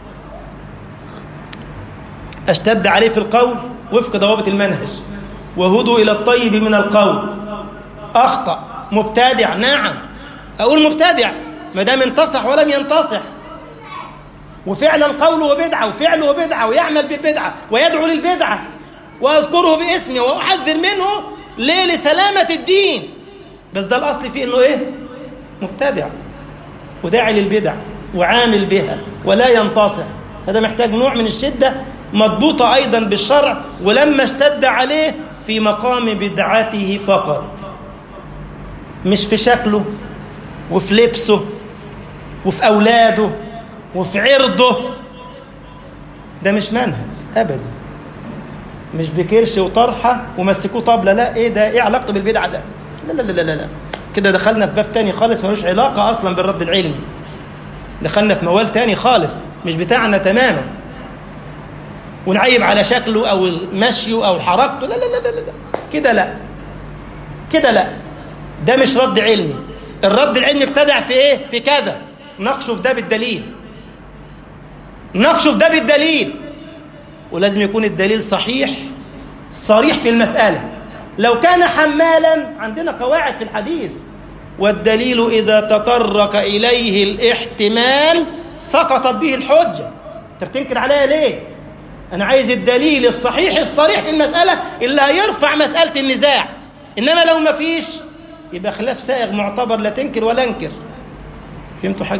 أشتد عليه في القول وفق ضوابط المنهج وهدوا إلى الطيب من القول أخطأ مبتدع نعم أقول مبتدع ما دام انتصح ولم ينتصح وفعلا قوله بدعة وفعله بدعة ويعمل بالبدعة ويدعو للبدعة وأذكره باسمه وأحذر منه ليه لسلامة الدين بس ده الأصل فيه إنه إيه مبتدع وداعي للبدع وعامل بها ولا ينتصح فده محتاج نوع من الشدة مضبوطة أيضا بالشرع ولما اشتد عليه في مقام بدعته فقط مش في شكله وفي لبسه وفي أولاده وفي عرضه ده مش منهج أبدا مش بكرش وطرحة ومسكوه طبلة لا إيه ده إيه علاقته بالبدعة ده لا لا لا لا لا كده دخلنا في باب تاني خالص ملوش علاقة أصلا بالرد العلمي دخلنا في موال تاني خالص مش بتاعنا تماما ونعيب على شكله أو مشيه أو حركته لا لا لا لا لا كده لا كده لا ده مش رد علمي الرد العلمي ابتدع في ايه في كذا ناقشه في ده بالدليل ناقشه في ده بالدليل ولازم يكون الدليل صحيح صريح في المسألة لو كان حمالا عندنا قواعد في الحديث والدليل إذا تطرق إليه الاحتمال سقطت به الحجة أنت بتنكر عليها ليه؟ أنا عايز الدليل الصحيح الصريح في المسألة اللي هيرفع مسألة النزاع إنما لو ما فيش يبقى خلاف سائغ معتبر لا تنكر ولا انكر فهمتوا حاجة؟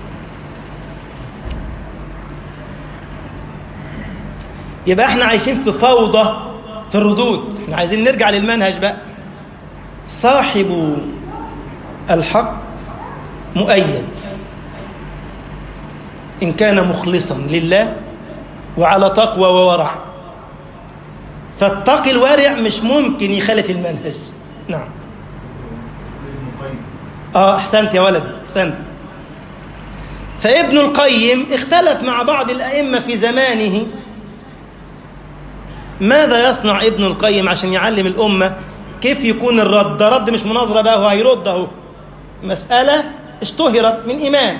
يبقى احنا عايشين في فوضى في الردود احنا عايزين نرجع للمنهج بقى صاحب الحق مؤيد إن كان مخلصا لله وعلى تقوى وورع فالتقي الورع مش ممكن يخالف المنهج نعم اه احسنت يا ولدي احسنت فابن القيم اختلف مع بعض الائمه في زمانه ماذا يصنع ابن القيم عشان يعلم الامه كيف يكون الرد ده رد مش مناظره بقى هو هيرد اهو مساله اشتهرت من امام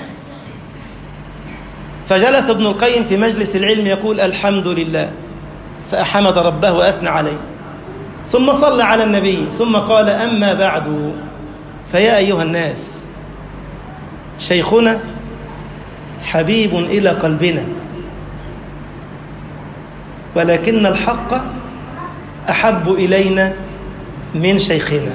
فجلس ابن القيم في مجلس العلم يقول الحمد لله فأحمد ربه وأثنى عليه ثم صلى على النبي ثم قال أما بعد فيا أيها الناس شيخنا حبيب إلى قلبنا ولكن الحق أحب إلينا من شيخنا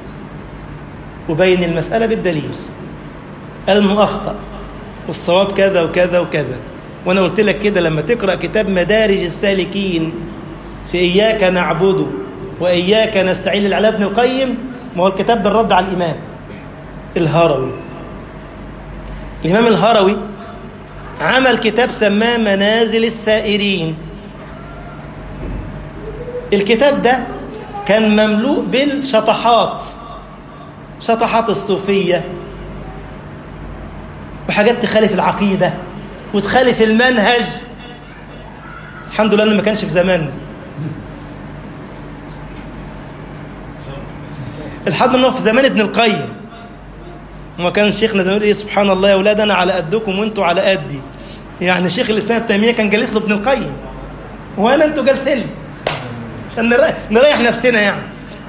وبين المسألة بالدليل المؤخطأ والصواب كذا وكذا وكذا وانا قلت لك كده لما تقرا كتاب مدارج السالكين في اياك نعبد واياك نستعين للعلاء ابن القيم ما هو الكتاب بالرد على الامام الهروي الامام الهروي عمل كتاب سماه منازل السائرين الكتاب ده كان مملوء بالشطحات شطحات الصوفيه وحاجات تخالف العقيده وتخالف المنهج الحمد لله انه ما كانش في زماننا الحمد لله في زمان ابن القيم وما كان شيخنا زمان ايه سبحان الله يا اولاد انا على قدكم وانتوا على قدي يعني شيخ الاسلام التيميه كان جالس له ابن القيم وانا انتوا جالسين لي عشان نريح, نريح نفسنا يعني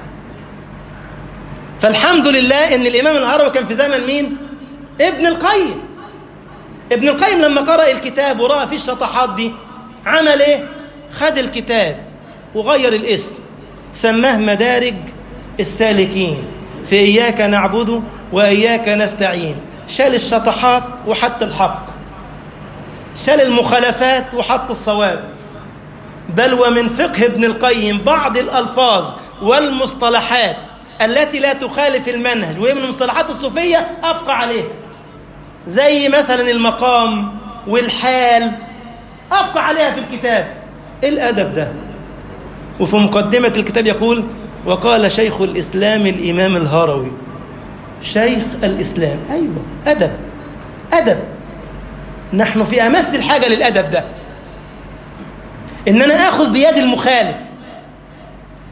فالحمد لله ان الامام الهروي كان في زمن مين ابن القيم ابن القيم لما قرأ الكتاب ورأى فيه الشطحات دي عمل ايه خد الكتاب وغير الاسم سماه مدارج السالكين في إياك نعبد وإياك نستعين شال الشطحات وحط الحق شال المخالفات وحط الصواب بل ومن فقه ابن القيم بعض الألفاظ والمصطلحات التي لا تخالف المنهج وهي من المصطلحات الصوفية أبقى عليها زي مثلا المقام والحال أبقى عليها في الكتاب إيه الأدب ده وفي مقدمة الكتاب يقول وقال شيخ الإسلام الإمام الهروي شيخ الإسلام أيوة أدب أدب نحن في أمس الحاجة للأدب ده إن أنا آخذ بيد المخالف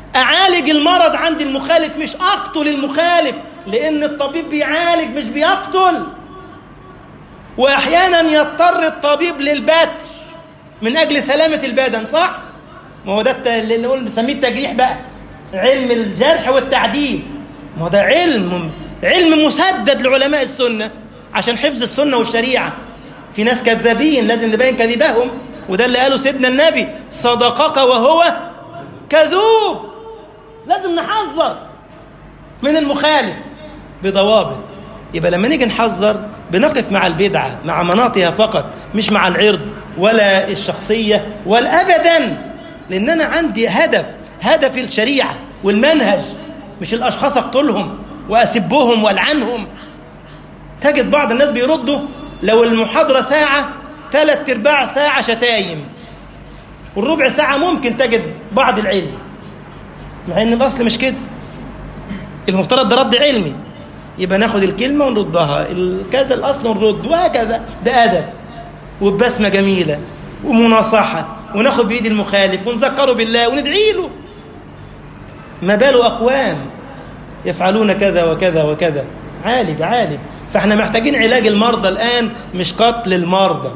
أعالج المرض عند المخالف مش أقتل المخالف لأن الطبيب بيعالج مش بيقتل وأحيانا يضطر الطبيب للبتر من أجل سلامة البدن صح؟ ما هو ده اللي نقول بنسميه التجريح بقى علم الجرح والتعديل ما هو ده علم علم مسدد لعلماء السنة عشان حفظ السنة والشريعة في ناس كذابين لازم نبين كذبهم وده اللي قاله سيدنا النبي صدقك وهو كذوب لازم نحذر من المخالف بضوابط يبقى لما نيجي نحذر بنقف مع البدعة مع مناطها فقط مش مع العرض ولا الشخصية ولا أبدا لأن أنا عندي هدف هدف الشريعة والمنهج مش الأشخاص أقتلهم وأسبهم والعنهم تجد بعض الناس بيردوا لو المحاضرة ساعة ثلاث ارباع ساعة شتايم والربع ساعة ممكن تجد بعض العلم مع ان الاصل مش كده المفترض ده رد علمي يبقى ناخد الكلمة ونردها كذا الاصل ونرد وهكذا بأدب وببسمة جميلة ومناصحة وناخد بإيد المخالف ونذكره بالله وندعي له ما باله أقوام يفعلون كذا وكذا وكذا عالج عالج فاحنا محتاجين علاج المرضى الآن مش قتل المرضى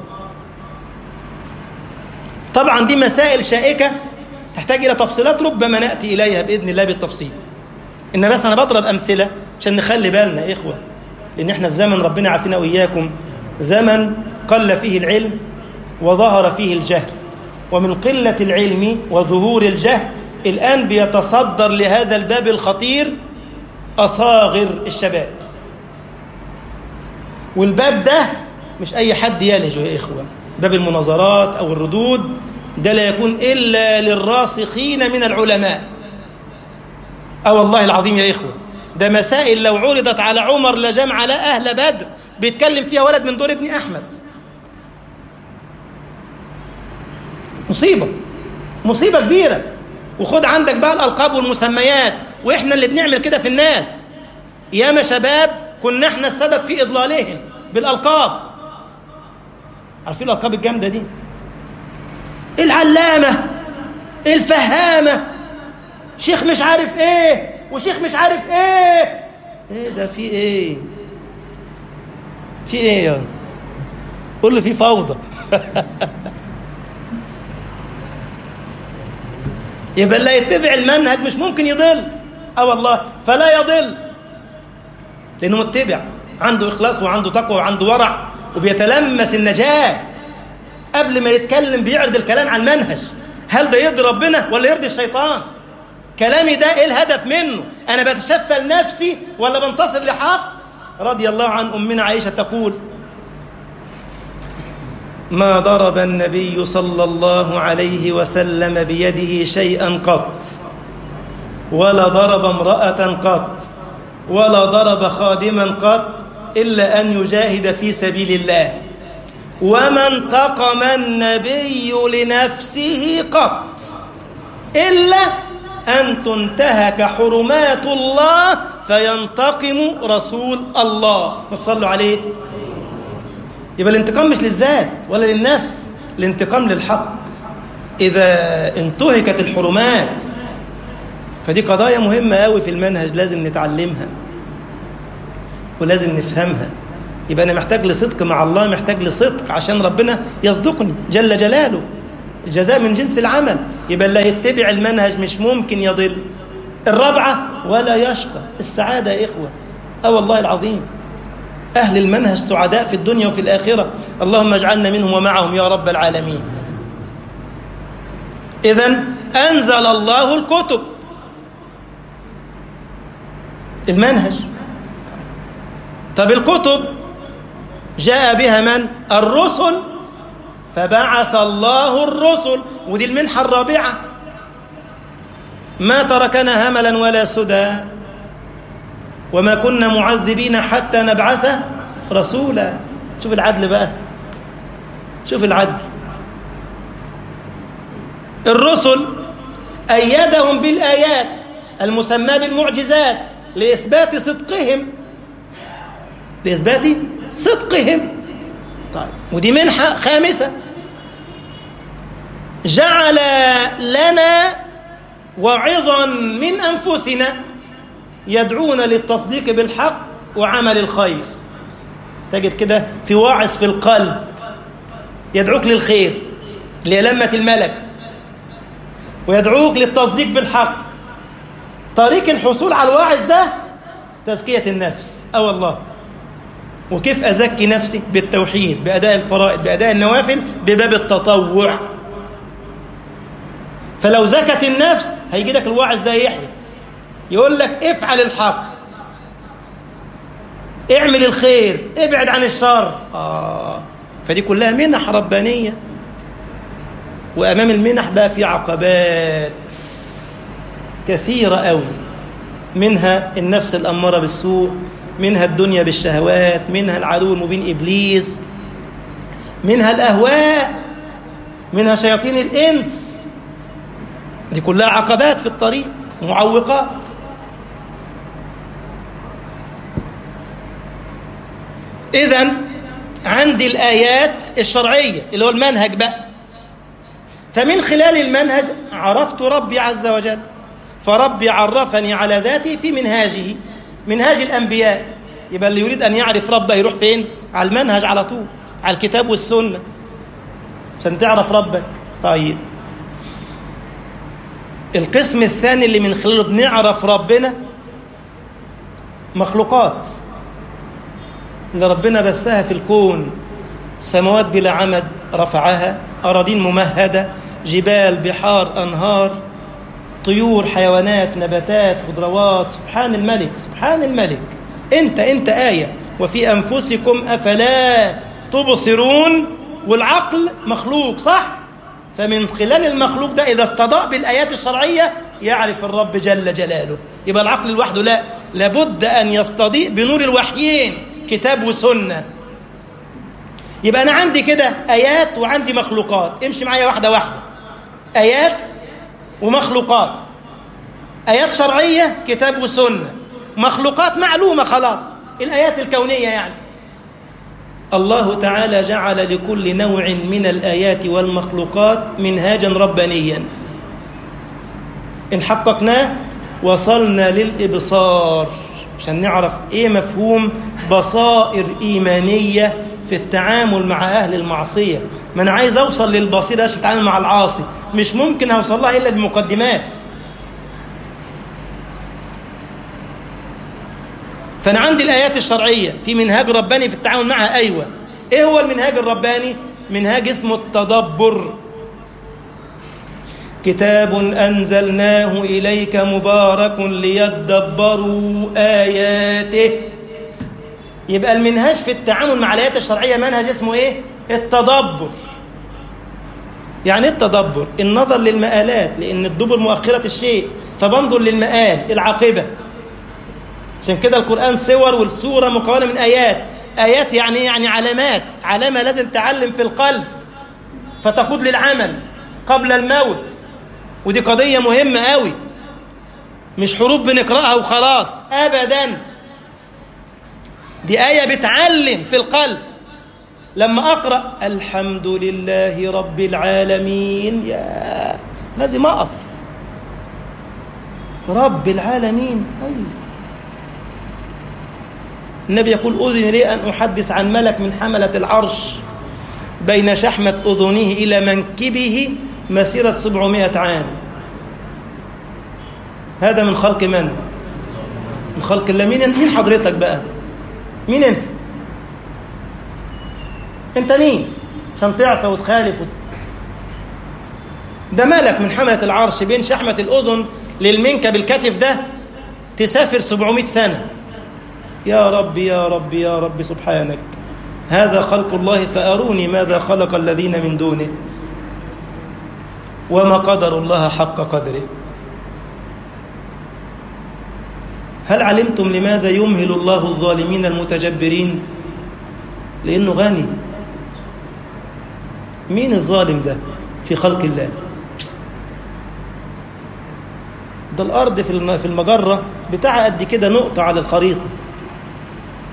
طبعا دي مسائل شائكة تحتاج إلى تفصيلات ربما نأتي إليها بإذن الله بالتفصيل إن بس أنا بضرب أمثلة عشان نخلي بالنا يا إخوة لأن إحنا في زمن ربنا عافينا وإياكم زمن قل فيه العلم وظهر فيه الجهل ومن قلة العلم وظهور الجهل الآن بيتصدر لهذا الباب الخطير أصاغر الشباب والباب ده مش أي حد يلجه يا إخوة باب المناظرات أو الردود ده لا يكون إلا للراسخين من العلماء أو والله العظيم يا إخوة ده مسائل لو عرضت على عمر لجمع لا أهل بدر بيتكلم فيها ولد من دور ابن أحمد مصيبة مصيبة كبيرة وخد عندك بقى الألقاب والمسميات وإحنا اللي بنعمل كده في الناس ياما شباب كنا إحنا السبب في إضلالهم بالألقاب عارفين الألقاب الجامدة دي العلامة الفهامة شيخ مش عارف ايه وشيخ مش عارف ايه ايه ده في ايه في ايه يا قول له في فوضى يبقى اللي يتبع المنهج مش ممكن يضل اه والله فلا يضل لانه متبع عنده اخلاص وعنده تقوى وعنده ورع وبيتلمس النجاه قبل ما يتكلم بيعرض الكلام عن المنهج هل ده يرضي ربنا ولا يرضي الشيطان كلامي ده ايه الهدف منه انا بتشفى لنفسي ولا بنتصر لحق رضي الله عن امنا عائشه تقول ما ضرب النبي صلى الله عليه وسلم بيده شيئا قط ولا ضرب امراه قط ولا ضرب خادما قط الا ان يجاهد في سبيل الله وما انتقم النبي لنفسه قط إلا أن تنتهك حرمات الله فينتقم رسول الله صلوا عليه يبقى الانتقام مش للذات ولا للنفس الانتقام للحق إذا انتهكت الحرمات فدي قضايا مهمة قوي في المنهج لازم نتعلمها ولازم نفهمها يبقى أنا محتاج لصدق مع الله محتاج لصدق عشان ربنا يصدقني جل جلاله الجزاء من جنس العمل يبقى اللي يتبع المنهج مش ممكن يضل الرابعة ولا يشقى السعادة يا إخوة أه والله العظيم أهل المنهج سعداء في الدنيا وفي الآخرة اللهم اجعلنا منهم ومعهم يا رب العالمين إذا أنزل الله الكتب المنهج طب الكتب جاء بها من؟ الرسل فبعث الله الرسل ودي المنحة الرابعة ما تركنا هملا ولا سدى وما كنا معذبين حتى نبعث رسولا شوف العدل بقى شوف العدل الرسل أيدهم بالآيات المسمى بالمعجزات لإثبات صدقهم لإثبات صدقهم طيب ودي منحة خامسة جعل لنا وعظا من أنفسنا يدعون للتصديق بالحق وعمل الخير تجد كده في واعظ في القلب يدعوك للخير للمة الملك ويدعوك للتصديق بالحق طريق الحصول على الواعظ ده تزكية النفس أو الله وكيف أزكي نفسي بالتوحيد بأداء الفرائض بأداء النوافل بباب التطوع فلو زكت النفس هيجي لك الواعظ ده يحيى يقول لك افعل الحق اعمل الخير ابعد عن الشر آه. فدي كلها منح ربانية وأمام المنح بقى في عقبات كثيرة أوي منها النفس الأمارة بالسوء منها الدنيا بالشهوات منها العدو المبين إبليس منها الأهواء منها شياطين الإنس دي كلها عقبات في الطريق معوقات إذا عندي الآيات الشرعية اللي هو المنهج بقى فمن خلال المنهج عرفت ربي عز وجل فربي عرفني على ذاته في منهاجه منهاج الأنبياء يبقى اللي يريد أن يعرف ربه يروح فين على المنهج على طول على الكتاب والسنة عشان تعرف ربك طيب القسم الثاني اللي من خلاله بنعرف ربنا مخلوقات اللي ربنا بثها في الكون سماوات بلا عمد رفعها أراضين ممهدة جبال بحار أنهار طيور حيوانات نباتات خضروات سبحان الملك سبحان الملك أنت أنت آية وفي أنفسكم أفلا تبصرون والعقل مخلوق صح فمن خلال المخلوق ده إذا استضاء بالآيات الشرعية يعرف الرب جل جلاله يبقى العقل لوحده لا لابد أن يستضيء بنور الوحيين كتاب وسنة يبقى أنا عندي كده آيات وعندي مخلوقات امشي معايا واحدة واحدة آيات ومخلوقات آيات شرعية كتاب وسنة مخلوقات معلومة خلاص الآيات الكونية يعني الله تعالى جعل لكل نوع من الآيات والمخلوقات منهاجا ربانيا إن حققناه وصلنا للإبصار عشان نعرف إيه مفهوم بصائر إيمانية في التعامل مع أهل المعصية ما أنا عايز أوصل للبصيرة عشان أتعامل مع العاصي مش ممكن أوصل لها إلا بمقدمات فأنا عندي الآيات الشرعية في منهاج رباني في التعامل معها أيوة إيه هو المنهاج الرباني؟ منهاج اسمه التدبر كتاب أنزلناه إليك مبارك ليدبروا آياته يبقى المنهاج في التعامل مع الآيات الشرعية منهج اسمه إيه؟ التدبر يعني التدبر النظر للمآلات لأن الدبر مؤخرة الشيء فبنظر للمآل العاقبة عشان كده القرآن صور والسورة مكونة من آيات آيات يعني يعني علامات علامة لازم تعلم في القلب فتقود للعمل قبل الموت ودي قضية مهمة قوي مش حروف بنقرأها وخلاص أبدا دي آية بتعلم في القلب لما أقرأ الحمد لله رب العالمين يا لازم أقف رب العالمين أيوه النبي يقول أذن لي أن أحدث عن ملك من حملة العرش بين شحمة أذنه إلى منكبه مسيرة سبعمائة عام هذا من خلق من؟ من خلق الله مين مين حضرتك بقى؟ مين أنت؟ أنت مين؟ عشان تعصى وتخالف وت... ده ملك من حملة العرش بين شحمة الأذن للمنكب الكتف ده تسافر 700 سنة يا رب يا رب يا رب سبحانك هذا خلق الله فأروني ماذا خلق الذين من دونه وما قدر الله حق قدره هل علمتم لماذا يمهل الله الظالمين المتجبرين لأنه غني مين الظالم ده في خلق الله ده الأرض في المجرة بتاعها قد كده نقطة على الخريطة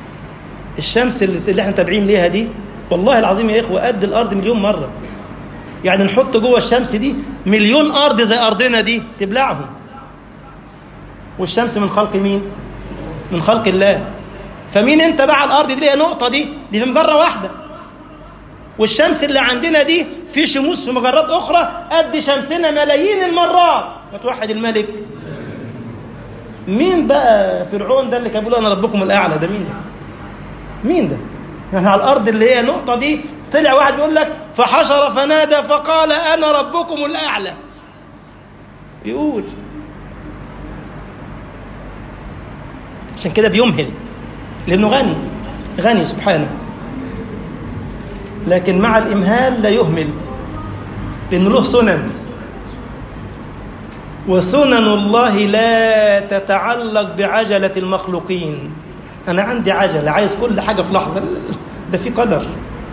الشمس اللي احنا تابعين ليها دي والله العظيم يا إخوة قد الأرض مليون مرة يعني نحط جوه الشمس دي مليون ارض زي ارضنا دي تبلعهم والشمس من خلق مين من خلق الله فمين انت بقى على الارض دي ليه نقطه دي دي في مجره واحده والشمس اللي عندنا دي في شموس في مجرات اخرى قد شمسنا ملايين المرات وتوحد الملك مين بقى فرعون ده اللي كان بيقول انا ربكم الاعلى ده مين ده مين ده يعني على الارض اللي هي نقطه دي طلع واحد يقول لك فحشر فنادى فقال انا ربكم الاعلى يقول عشان كده بيمهل لانه غني غني سبحانه لكن مع الامهال لا يهمل لانه له سنن وسنن الله لا تتعلق بعجله المخلوقين انا عندي عجله عايز كل حاجه في لحظه ده في قدر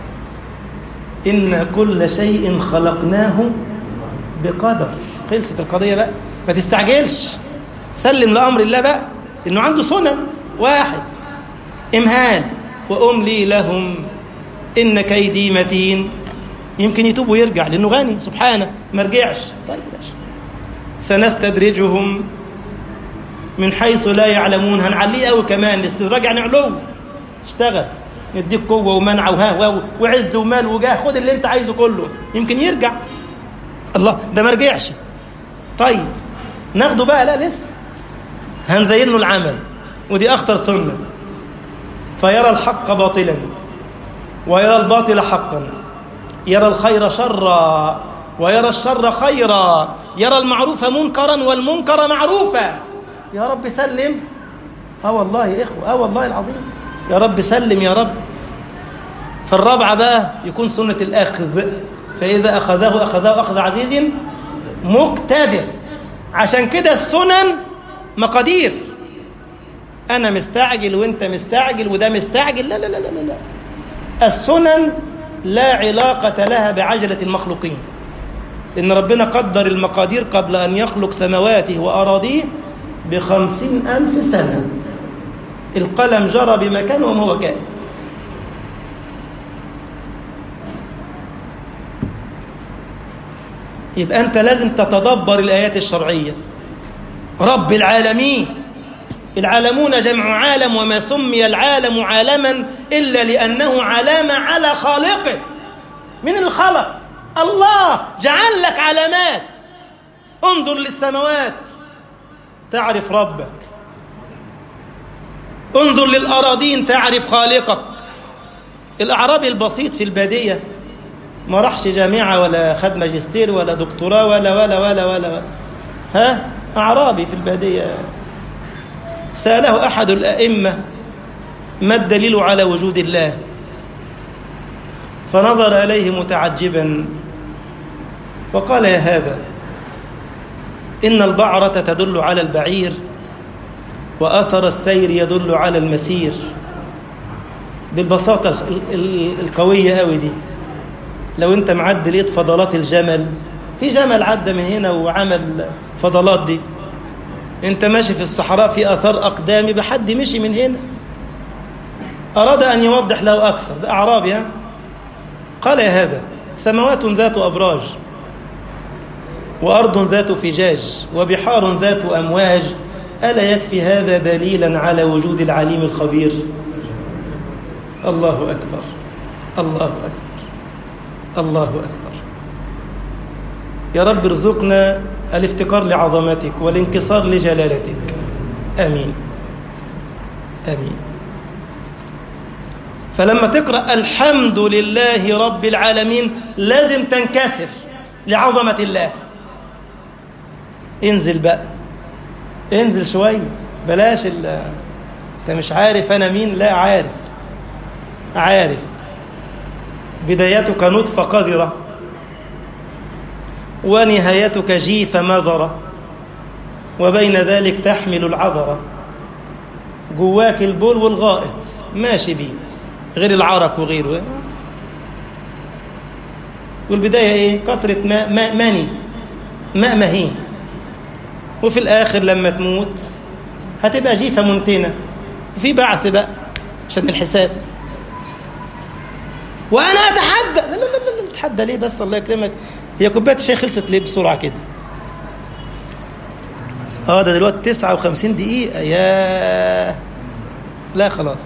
ان كل شيء خلقناه بقدر خلصت القضيه بقى ما تستعجلش سلم لامر الله بقى انه عنده سنن واحد امهال واملي لهم ان كيدي متين يمكن يتوب ويرجع لانه غني سبحانه ما رجعش طيب ماشي سنستدرجهم من حيث لا يعلمون هنعليه قوي كمان الاستدراج يعني علو اشتغل نديك قوه ومنع وها وعز ومال وجاه خد اللي انت عايزه كله يمكن يرجع الله ده ما رجعش طيب ناخده بقى لا لسه هنزين له العمل ودي اخطر سنه فيرى الحق باطلا ويرى الباطل حقا يرى الخير شرا ويرى الشر خيرا يرى المعروف منكرا والمنكر معروفا يا رب سلم اه والله يا اخوه اه والله العظيم يا رب سلم يا رب فالرابعه بقى يكون سنه الاخذ فاذا اخذه اخذه اخذ عزيز مقتدر عشان كده السنن مقادير انا مستعجل وانت مستعجل وده مستعجل لا لا لا لا لا السنن لا علاقة لها بعجلة المخلوقين إن ربنا قدر المقادير قبل أن يخلق سمواته وأراضيه بخمسين ألف سنة القلم جرى بمكانه وما هو كان يبقى أنت لازم تتدبر الآيات الشرعية رب العالمين العالمون جمع عالم وما سمي العالم عالما إلا لأنه علامة على خالقه من الخلق الله جعل لك علامات انظر للسماوات تعرف ربك انظر للأراضين تعرف خالقك الأعرابي البسيط في البادية ما راحش جامعة ولا خد ماجستير ولا دكتوراه ولا ولا ولا ولا, ولا. ها أعرابي في البادية سأله أحد الأئمة ما الدليل على وجود الله فنظر إليه متعجبا وقال يا هذا إن البعرة تدل على البعير وأثر السير يدل على المسير بالبساطة القوية أوي دي لو أنت معد لقيت فضلات الجمل في جمل عدى من هنا وعمل فضلات دي انت ماشي في الصحراء في اثار اقدام يبقى حد مشي من هنا اراد ان يوضح له اكثر ده اعرابي ها قال يا هذا سماوات ذات ابراج وارض ذات فجاج وبحار ذات امواج الا يكفي هذا دليلا على وجود العليم الخبير الله اكبر الله اكبر الله اكبر يا رب ارزقنا الافتقار لعظمتك والانكسار لجلالتك امين امين فلما تقرا الحمد لله رب العالمين لازم تنكسر لعظمه الله انزل بقى انزل شويه بلاش ال انت مش عارف انا مين لا عارف عارف بدايتك نطفه قذره ونهايتك جيف مذرة وبين ذلك تحمل العذرة جواك البول والغائط ماشي بيه غير العرق وغيره والبداية ايه قطرة ماء, ماء مني ماء مهين وفي الآخر لما تموت هتبقى جيفة منتنة وفي بعث بقى عشان الحساب وأنا أتحدى لا لا لا لا تتحدى ليه بس الله يكرمك هي كوبايه الشاي خلصت ليه بسرعه كده اه ده دلوقتي 59 دقيقه يا لا خلاص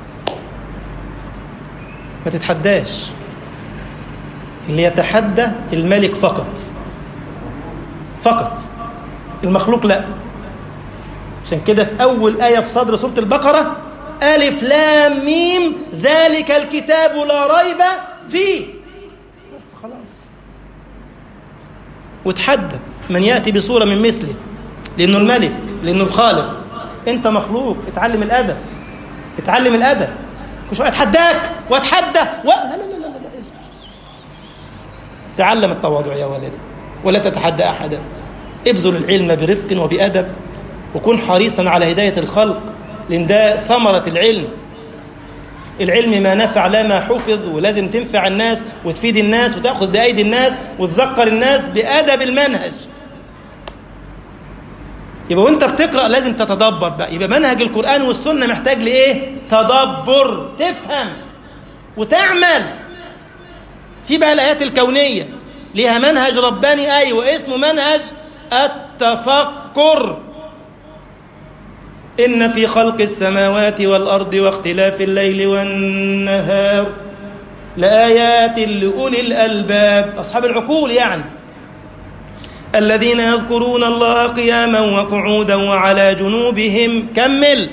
ما تتحداش اللي يتحدى الملك فقط فقط المخلوق لا عشان كده في أول آية في صدر سورة البقرة ألف لام ميم ذلك الكتاب لا ريب فيه بس خلاص وتحدى من يأتي بصورة من مثله لأنه الملك لأنه الخالق أنت مخلوق اتعلم الأدب اتعلم الأدب كل شوية أتحداك وأتحدى و... لا لا لا لا لا اسمع تعلم التواضع يا ولدي ولا تتحدى أحدا ابذل العلم برفق وبأدب وكن حريصا على هداية الخلق لأن ده ثمرة العلم العلم ما نفع لا ما حفظ ولازم تنفع الناس وتفيد الناس وتأخذ بأيدي الناس وتذكر الناس بأدب المنهج يبقى وانت بتقرأ لازم تتدبر بقى يبقى منهج القرآن والسنة محتاج لإيه؟ تدبر تفهم وتعمل في بقى الآيات الكونية ليها منهج رباني أيوة اسمه منهج التفكر إن في خلق السماوات والأرض واختلاف الليل والنهار لآيات لأولي الألباب أصحاب العقول يعني الذين يذكرون الله قياما وقعودا وعلى جنوبهم كمل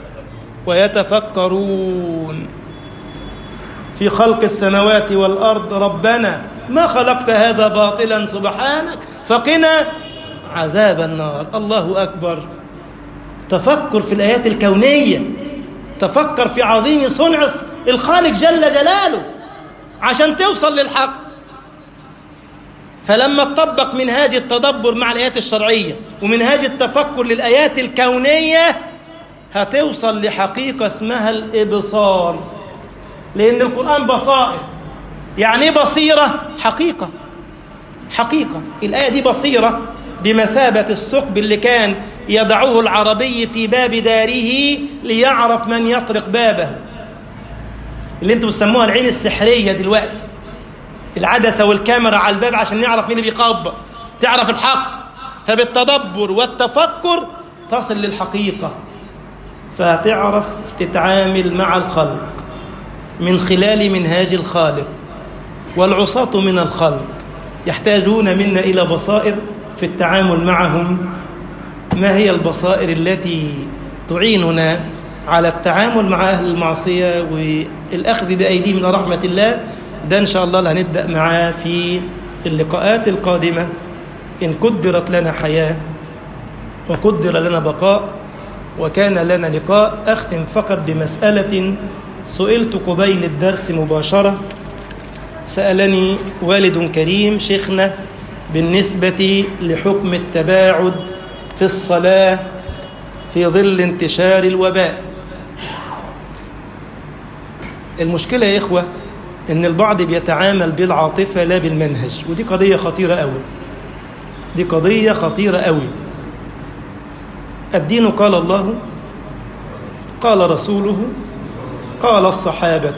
ويتفكرون في خلق السماوات والأرض ربنا ما خلقت هذا باطلا سبحانك فقنا عذاب النار الله أكبر تفكر في الآيات الكونية تفكر في عظيم صنع الخالق جل جلاله عشان توصل للحق فلما تطبق منهاج التدبر مع الآيات الشرعية ومنهاج التفكر للآيات الكونية هتوصل لحقيقة اسمها الإبصار لأن القرآن بصائر يعني ايه بصيرة حقيقة حقيقة الآية دي بصيرة بمثابة الثقب اللي كان يضعه العربي في باب داره ليعرف من يطرق بابه اللي انتم بتسموها العين السحرية دلوقتي العدسة والكاميرا على الباب عشان نعرف مين اللي بيخبط تعرف الحق فبالتدبر والتفكر تصل للحقيقة فتعرف تتعامل مع الخلق من خلال منهاج الخالق والعصاة من الخلق يحتاجون منا إلى بصائر في التعامل معهم ما هي البصائر التي تعيننا على التعامل مع أهل المعصية والأخذ بأيديهم من رحمة الله ده إن شاء الله اللي هنبدأ معاه في اللقاءات القادمة إن قدرت لنا حياة وقدر لنا بقاء وكان لنا لقاء أختم فقط بمسألة سئلت قبيل الدرس مباشرة سألني والد كريم شيخنا بالنسبة لحكم التباعد في الصلاة في ظل انتشار الوباء المشكلة يا إخوة إن البعض بيتعامل بالعاطفة لا بالمنهج ودي قضية خطيرة أوي دي قضية خطيرة أوي الدين قال الله قال رسوله قال الصحابة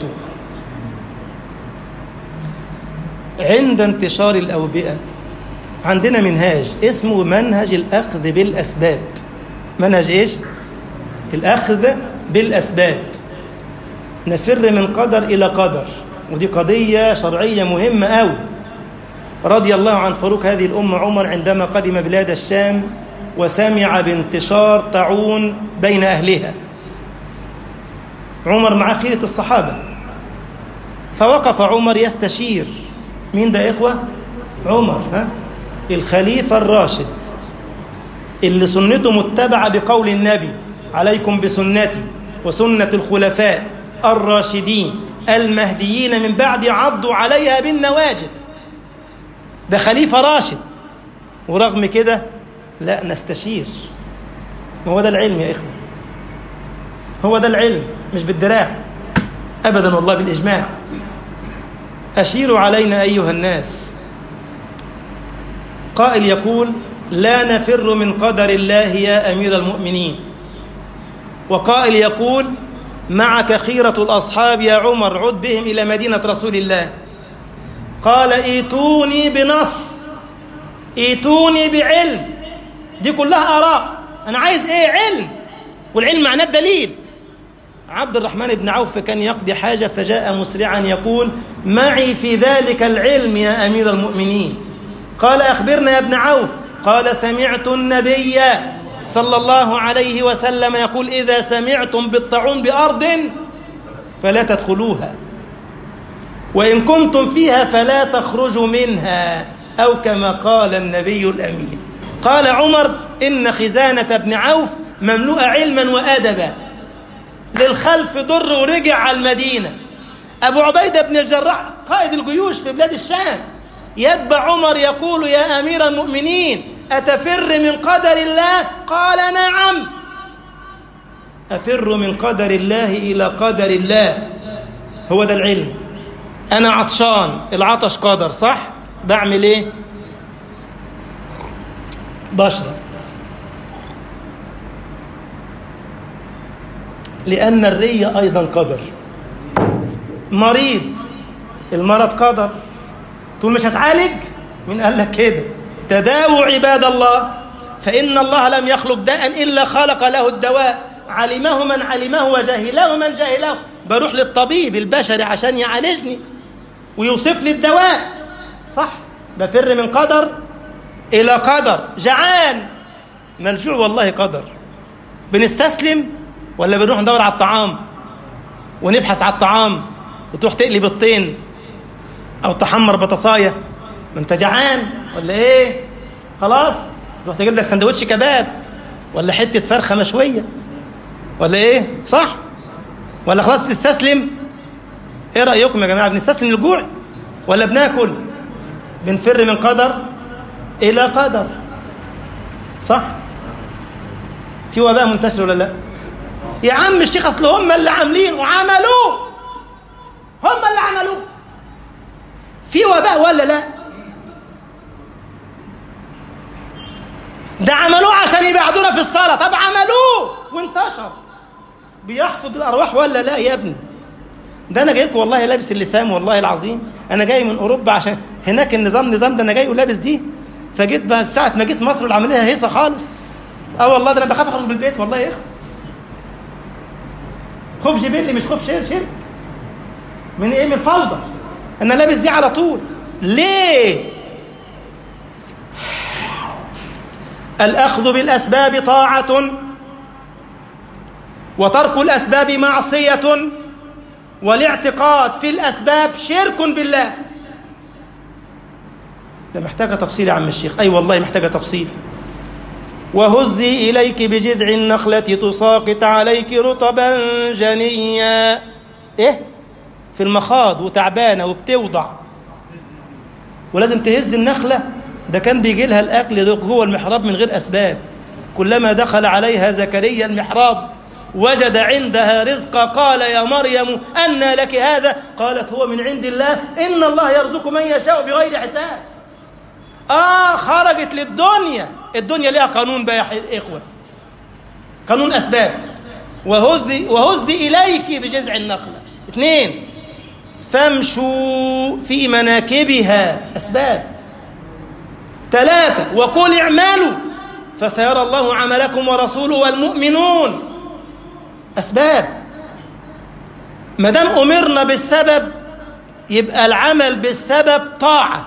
عند انتشار الأوبئة عندنا منهاج اسمه منهج الأخذ بالأسباب منهج إيش؟ الأخذ بالأسباب نفر من قدر إلى قدر ودي قضية شرعية مهمة أوي رضي الله عن فاروق هذه الأمة عمر عندما قدم بلاد الشام وسمع بانتشار طاعون بين أهلها عمر مع خيرة الصحابة فوقف عمر يستشير مين ده يا إخوة؟ عمر ها؟ الخليفة الراشد اللي سنته متبعة بقول النبي عليكم بسنتي وسنة الخلفاء الراشدين المهديين من بعد عضوا عليها بالنواجذ ده خليفة راشد ورغم كده لا نستشير ما هو ده العلم يا إخوة هو ده العلم مش بالدراع أبدا والله بالإجماع أشيروا علينا أيها الناس قائل يقول لا نفر من قدر الله يا أمير المؤمنين وقائل يقول معك خيرة الأصحاب يا عمر عد بهم إلى مدينة رسول الله قال ايتوني بنص ايتوني بعلم دي كلها آراء أنا عايز إيه علم والعلم معناه الدليل عبد الرحمن بن عوف كان يقضي حاجة فجاء مسرعا يقول معي في ذلك العلم يا أمير المؤمنين قال أخبرنا يا ابن عوف قال سمعت النبي صلى الله عليه وسلم يقول إذا سمعتم بالطاعون بأرض فلا تدخلوها وإن كنتم فيها فلا تخرجوا منها أو كما قال النبي الأمين قال عمر إن خزانة ابن عوف مملوءة علما وأدبا للخلف ضر ورجع على المدينة أبو عبيدة بن الجراح قائد الجيوش في بلاد الشام يتبع عمر يقول يا أمير المؤمنين أتفر من قدر الله قال نعم أفر من قدر الله إلى قدر الله هو ده العلم أنا عطشان العطش قدر صح بعمل إيه بشرب لأن الري أيضا قدر مريض المرض قدر تقول مش هتعالج مين قال لك كده تداووا عباد الله فإن الله لم يخلق داء إلا خلق له الدواء علمه من علمه وجهله من جهله بروح للطبيب البشري عشان يعالجني ويوصف لي الدواء صح بفر من قدر إلى قدر جعان ما الجوع والله قدر بنستسلم ولا بنروح ندور على الطعام ونبحث على الطعام وتروح تقلي بيضتين او تحمر بطاصايه ما انت جعان ولا ايه خلاص تروح تجيب لك سندوتش كباب ولا حته فرخه مشويه ولا ايه صح ولا خلاص بتستسلم ايه رايكم يا جماعه بنستسلم للجوع ولا بناكل بنفر من قدر الى قدر صح في وباء منتشر ولا لا يا عم الشيخ اصل هم اللي عاملين وعملوه هم اللي عملوه في وباء ولا لا ده عملوه عشان يبعدونا في الصلاة طب عملوه وانتشر بيحصد الأرواح ولا لا يا ابني ده أنا جاي لكم والله لابس اللسان والله العظيم أنا جاي من أوروبا عشان هناك النظام نظام ده أنا جاي ولابس دي فجيت بقى ساعة ما جيت مصر العملية هيصة خالص اه والله ده أنا بخاف أخرج من البيت والله يا إخوة خوف جبلي مش خوف شير شرك من ايه من الفوضى انا لابس دي على طول ليه الاخذ بالاسباب طاعه وترك الاسباب معصيه والاعتقاد في الاسباب شرك بالله ده محتاجه تفصيل يا عم الشيخ اي أيوة والله محتاجه تفصيل وهزي إليك بجذع النخلة تساقط عليك رطبا جنيا إيه؟ في المخاض وتعبانة وبتوضع ولازم تهز النخلة ده كان بيجي لها الأكل جوه المحراب من غير أسباب كلما دخل عليها زكريا المحراب وجد عندها رزقا قال يا مريم أنى لك هذا قالت هو من عند الله إن الله يرزق من يشاء بغير حساب آه خرجت للدنيا الدنيا ليها قانون بقى يا إخوة قانون أسباب وهزي, وهزي إليك بجذع النخلة اثنين فامشوا في مناكبها أسباب ثلاثة وقل اعملوا فسيرى الله عملكم ورسوله والمؤمنون أسباب ما دام أمرنا بالسبب يبقى العمل بالسبب طاعة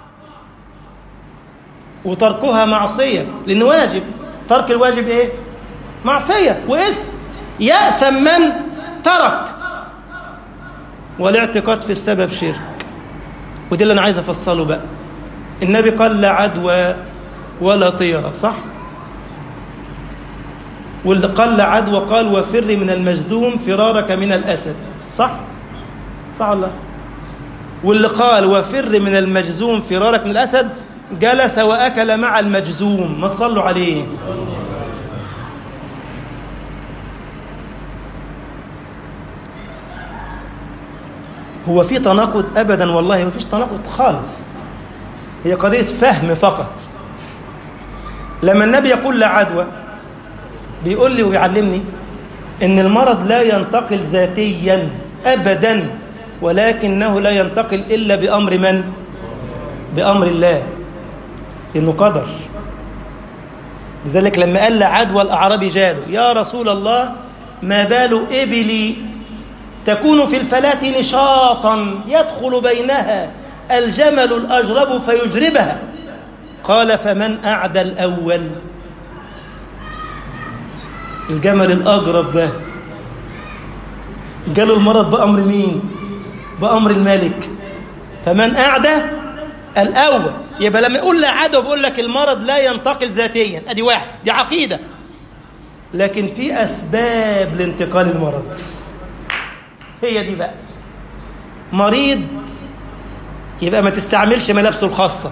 وتركها معصية لأنه واجب ترك الواجب إيه؟ معصية واسم يأثم من ترك والاعتقاد في السبب شرك ودي اللي أنا عايز أفصله بقى النبي قال لا عدوى ولا طيرة صح؟ واللي قال لا عدوى قال وفر من المجذوم فرارك من الأسد صح؟ صح الله واللي قال وفر من المجذوم فرارك من الأسد جلس وأكل مع المجزوم ما تصلوا عليه هو في تناقض أبدا والله ما فيش تناقض خالص هي قضية فهم فقط لما النبي يقول لا عدوى بيقول لي ويعلمني ان المرض لا ينتقل ذاتيا ابدا ولكنه لا ينتقل الا بامر من بامر الله إنه قدر لذلك لما قال عدوى الأعرابي جاله يا رسول الله ما بال إبلي تكون في الفلاة نشاطا يدخل بينها الجمل الأجرب فيجربها قال فمن أعدى الأول الجمل الأجرب ده جاله المرض بأمر مين بأمر الملك فمن أعدى الأول يبقى لما يقول لا عدوى بيقول لك المرض لا ينتقل ذاتيا ادي واحد دي عقيدة لكن في أسباب لانتقال المرض هي دي بقى مريض يبقى ما تستعملش ملابسه الخاصة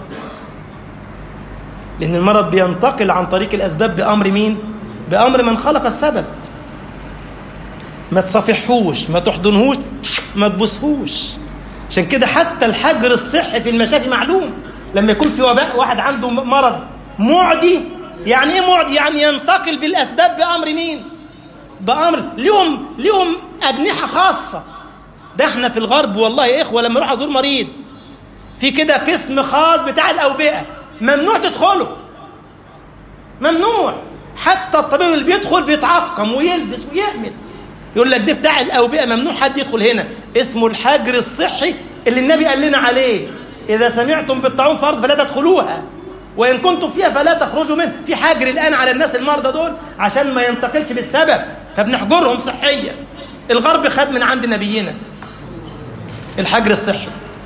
لأن المرض بينتقل عن طريق الأسباب بأمر مين؟ بأمر من خلق السبب ما تصافحوش ما تحضنهوش ما تبوسهوش عشان كده حتى الحجر الصحي في المشافي معلوم لما يكون في وباء واحد عنده مرض معدي يعني ايه معدي يعني ينتقل بالاسباب بامر مين بامر ليهم ليهم اجنحه خاصه ده احنا في الغرب والله يا اخوه لما اروح ازور مريض في كده قسم خاص بتاع الاوبئه ممنوع تدخله ممنوع حتى الطبيب اللي بيدخل بيتعقم ويلبس ويعمل يقول لك ده بتاع الاوبئه ممنوع حد يدخل هنا اسمه الحجر الصحي اللي النبي قال لنا عليه اذا سمعتم بالطاعون في ارض فلا تدخلوها وان كنتم فيها فلا تخرجوا منه في حجر الان على الناس المرضى دول عشان ما ينتقلش بالسبب فبنحجرهم صحيا الغرب خد من عند نبينا الحجر الصحي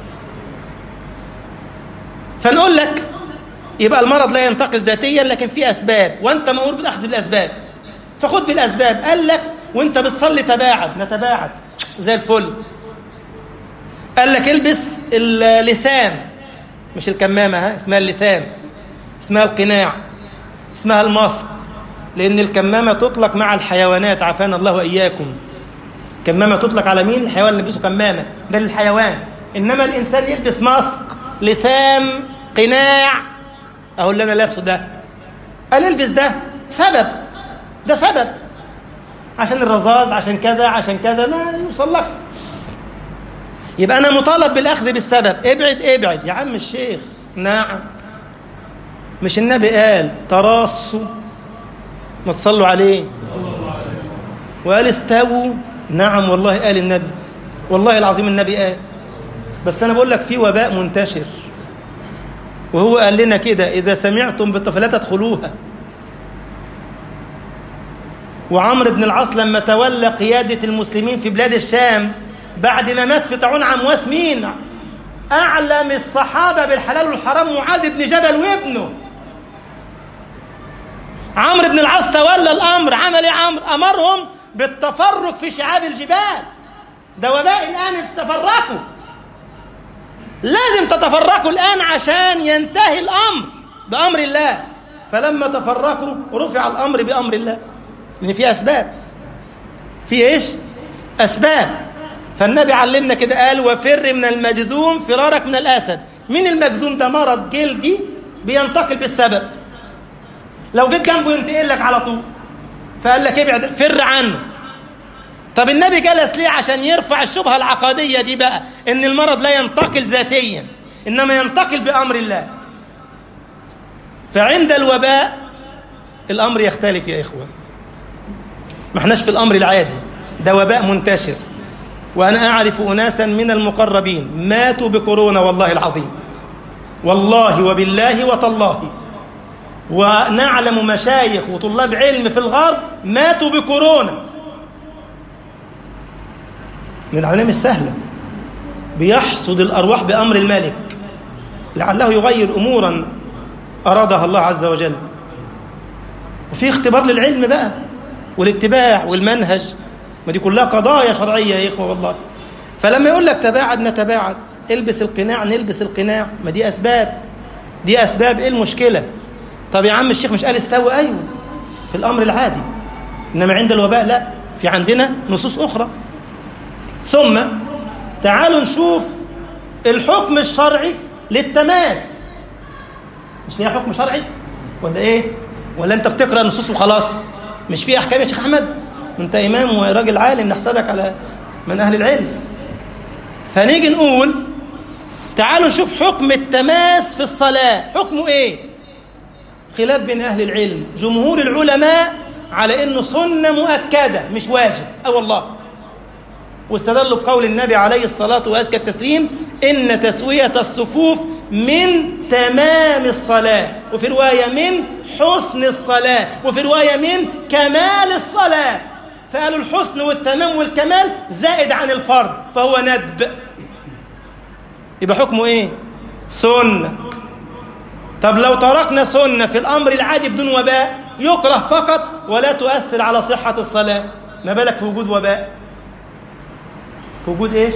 فنقول لك يبقى المرض لا ينتقل ذاتيا لكن في اسباب وانت مامور بالاخذ بالاسباب فخد بالاسباب قال لك وانت بتصلي تباعد نتباعد زي الفل قال لك البس اللثام مش الكمامه ها اسمها اللثام اسمها القناع اسمها الماسك لان الكمامه تطلق مع الحيوانات عافانا الله واياكم كمامه تطلق على مين الحيوان اللي يلبسه كمامه ده للحيوان انما الانسان يلبس ماسك لثام قناع اهو اللي انا لابسه ده قال البس ده سبب ده سبب عشان الرذاذ عشان كذا عشان كذا ما يوصلكش يبقى انا مطالب بالاخذ بالسبب ابعد ابعد يا عم الشيخ نعم مش النبي قال تراصوا ما تصلوا عليه وقال استووا نعم والله قال النبي والله العظيم النبي قال بس انا بقول لك في وباء منتشر وهو قال لنا كده اذا سمعتم بالطفلات تدخلوها وعمرو بن العاص لما تولى قيادة المسلمين في بلاد الشام بعد ما مات في طاعون عمواس مين أعلم الصحابة بالحلال والحرام معاذ بن جبل وابنه عمرو بن العاص تولى الأمر عمل إيه عمرو أمرهم بالتفرق في شعاب الجبال ده وباء الآن تفرقوا لازم تتفرقوا الآن عشان ينتهي الأمر بأمر الله فلما تفرقوا رفع الأمر بأمر الله لأن في أسباب في إيش؟ أسباب فالنبي علمنا كده قال وفر من المجذوم فرارك من الأسد مين المجذوم ده مرض جلدي بينتقل بالسبب لو جيت جنبه ينتقل لك على طول فقال لك ابعد فر عنه طب النبي جلس ليه عشان يرفع الشبهة العقادية دي بقى ان المرض لا ينتقل ذاتيا انما ينتقل بأمر الله فعند الوباء الأمر يختلف يا إخوة ما احناش في الأمر العادي ده وباء منتشر وأنا أعرف أناسا من المقربين ماتوا بكورونا والله العظيم والله وبالله وتالله ونعلم مشايخ وطلاب علم في الغرب ماتوا بكورونا من العلامة السهلة بيحصد الأرواح بأمر الملك لعله يغير أمورا أرادها الله عز وجل وفي اختبار للعلم بقى والاتباع والمنهج ما دي كلها قضايا شرعية يا إخوة والله فلما يقول لك تباعد نتباعد البس القناع نلبس القناع ما دي أسباب دي أسباب إيه المشكلة طب يا عم الشيخ مش قال استوى أيوه في الأمر العادي إنما عند الوباء لا في عندنا نصوص أخرى ثم تعالوا نشوف الحكم الشرعي للتماس مش فيها حكم شرعي ولا ايه ولا انت بتقرا النصوص وخلاص مش فيها احكام يا شيخ احمد انت امام وراجل عالم نحسبك على من اهل العلم فنيجي نقول تعالوا نشوف حكم التماس في الصلاه حكمه ايه خلاف بين أهل العلم جمهور العلماء على أنه سنة مؤكدة مش واجب أو والله واستدلوا بقول النبي عليه الصلاة وأزكى التسليم إن تسوية الصفوف من تمام الصلاة وفي رواية من حسن الصلاة وفي رواية من كمال الصلاة فقالوا الحسن والتمام والكمال زائد عن الفرض فهو ندب يبقى حكمه ايه سنة طب لو تركنا سنة في الأمر العادي بدون وباء يكره فقط ولا تؤثر على صحة الصلاة ما بالك في وجود وباء في وجود ايش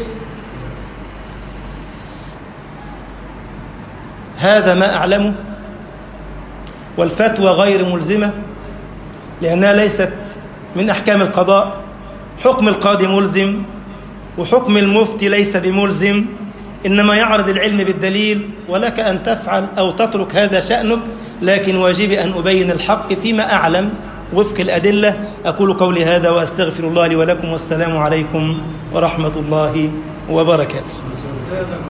هذا ما أعلمه والفتوى غير ملزمة لأنها ليست من أحكام القضاء حكم القاضي ملزم وحكم المفتي ليس بملزم إنما يعرض العلم بالدليل ولك أن تفعل أو تترك هذا شأنك لكن واجبي أن أبين الحق فيما أعلم وفق الأدلة أقول قولي هذا وأستغفر الله لي ولكم والسلام عليكم ورحمة الله وبركاته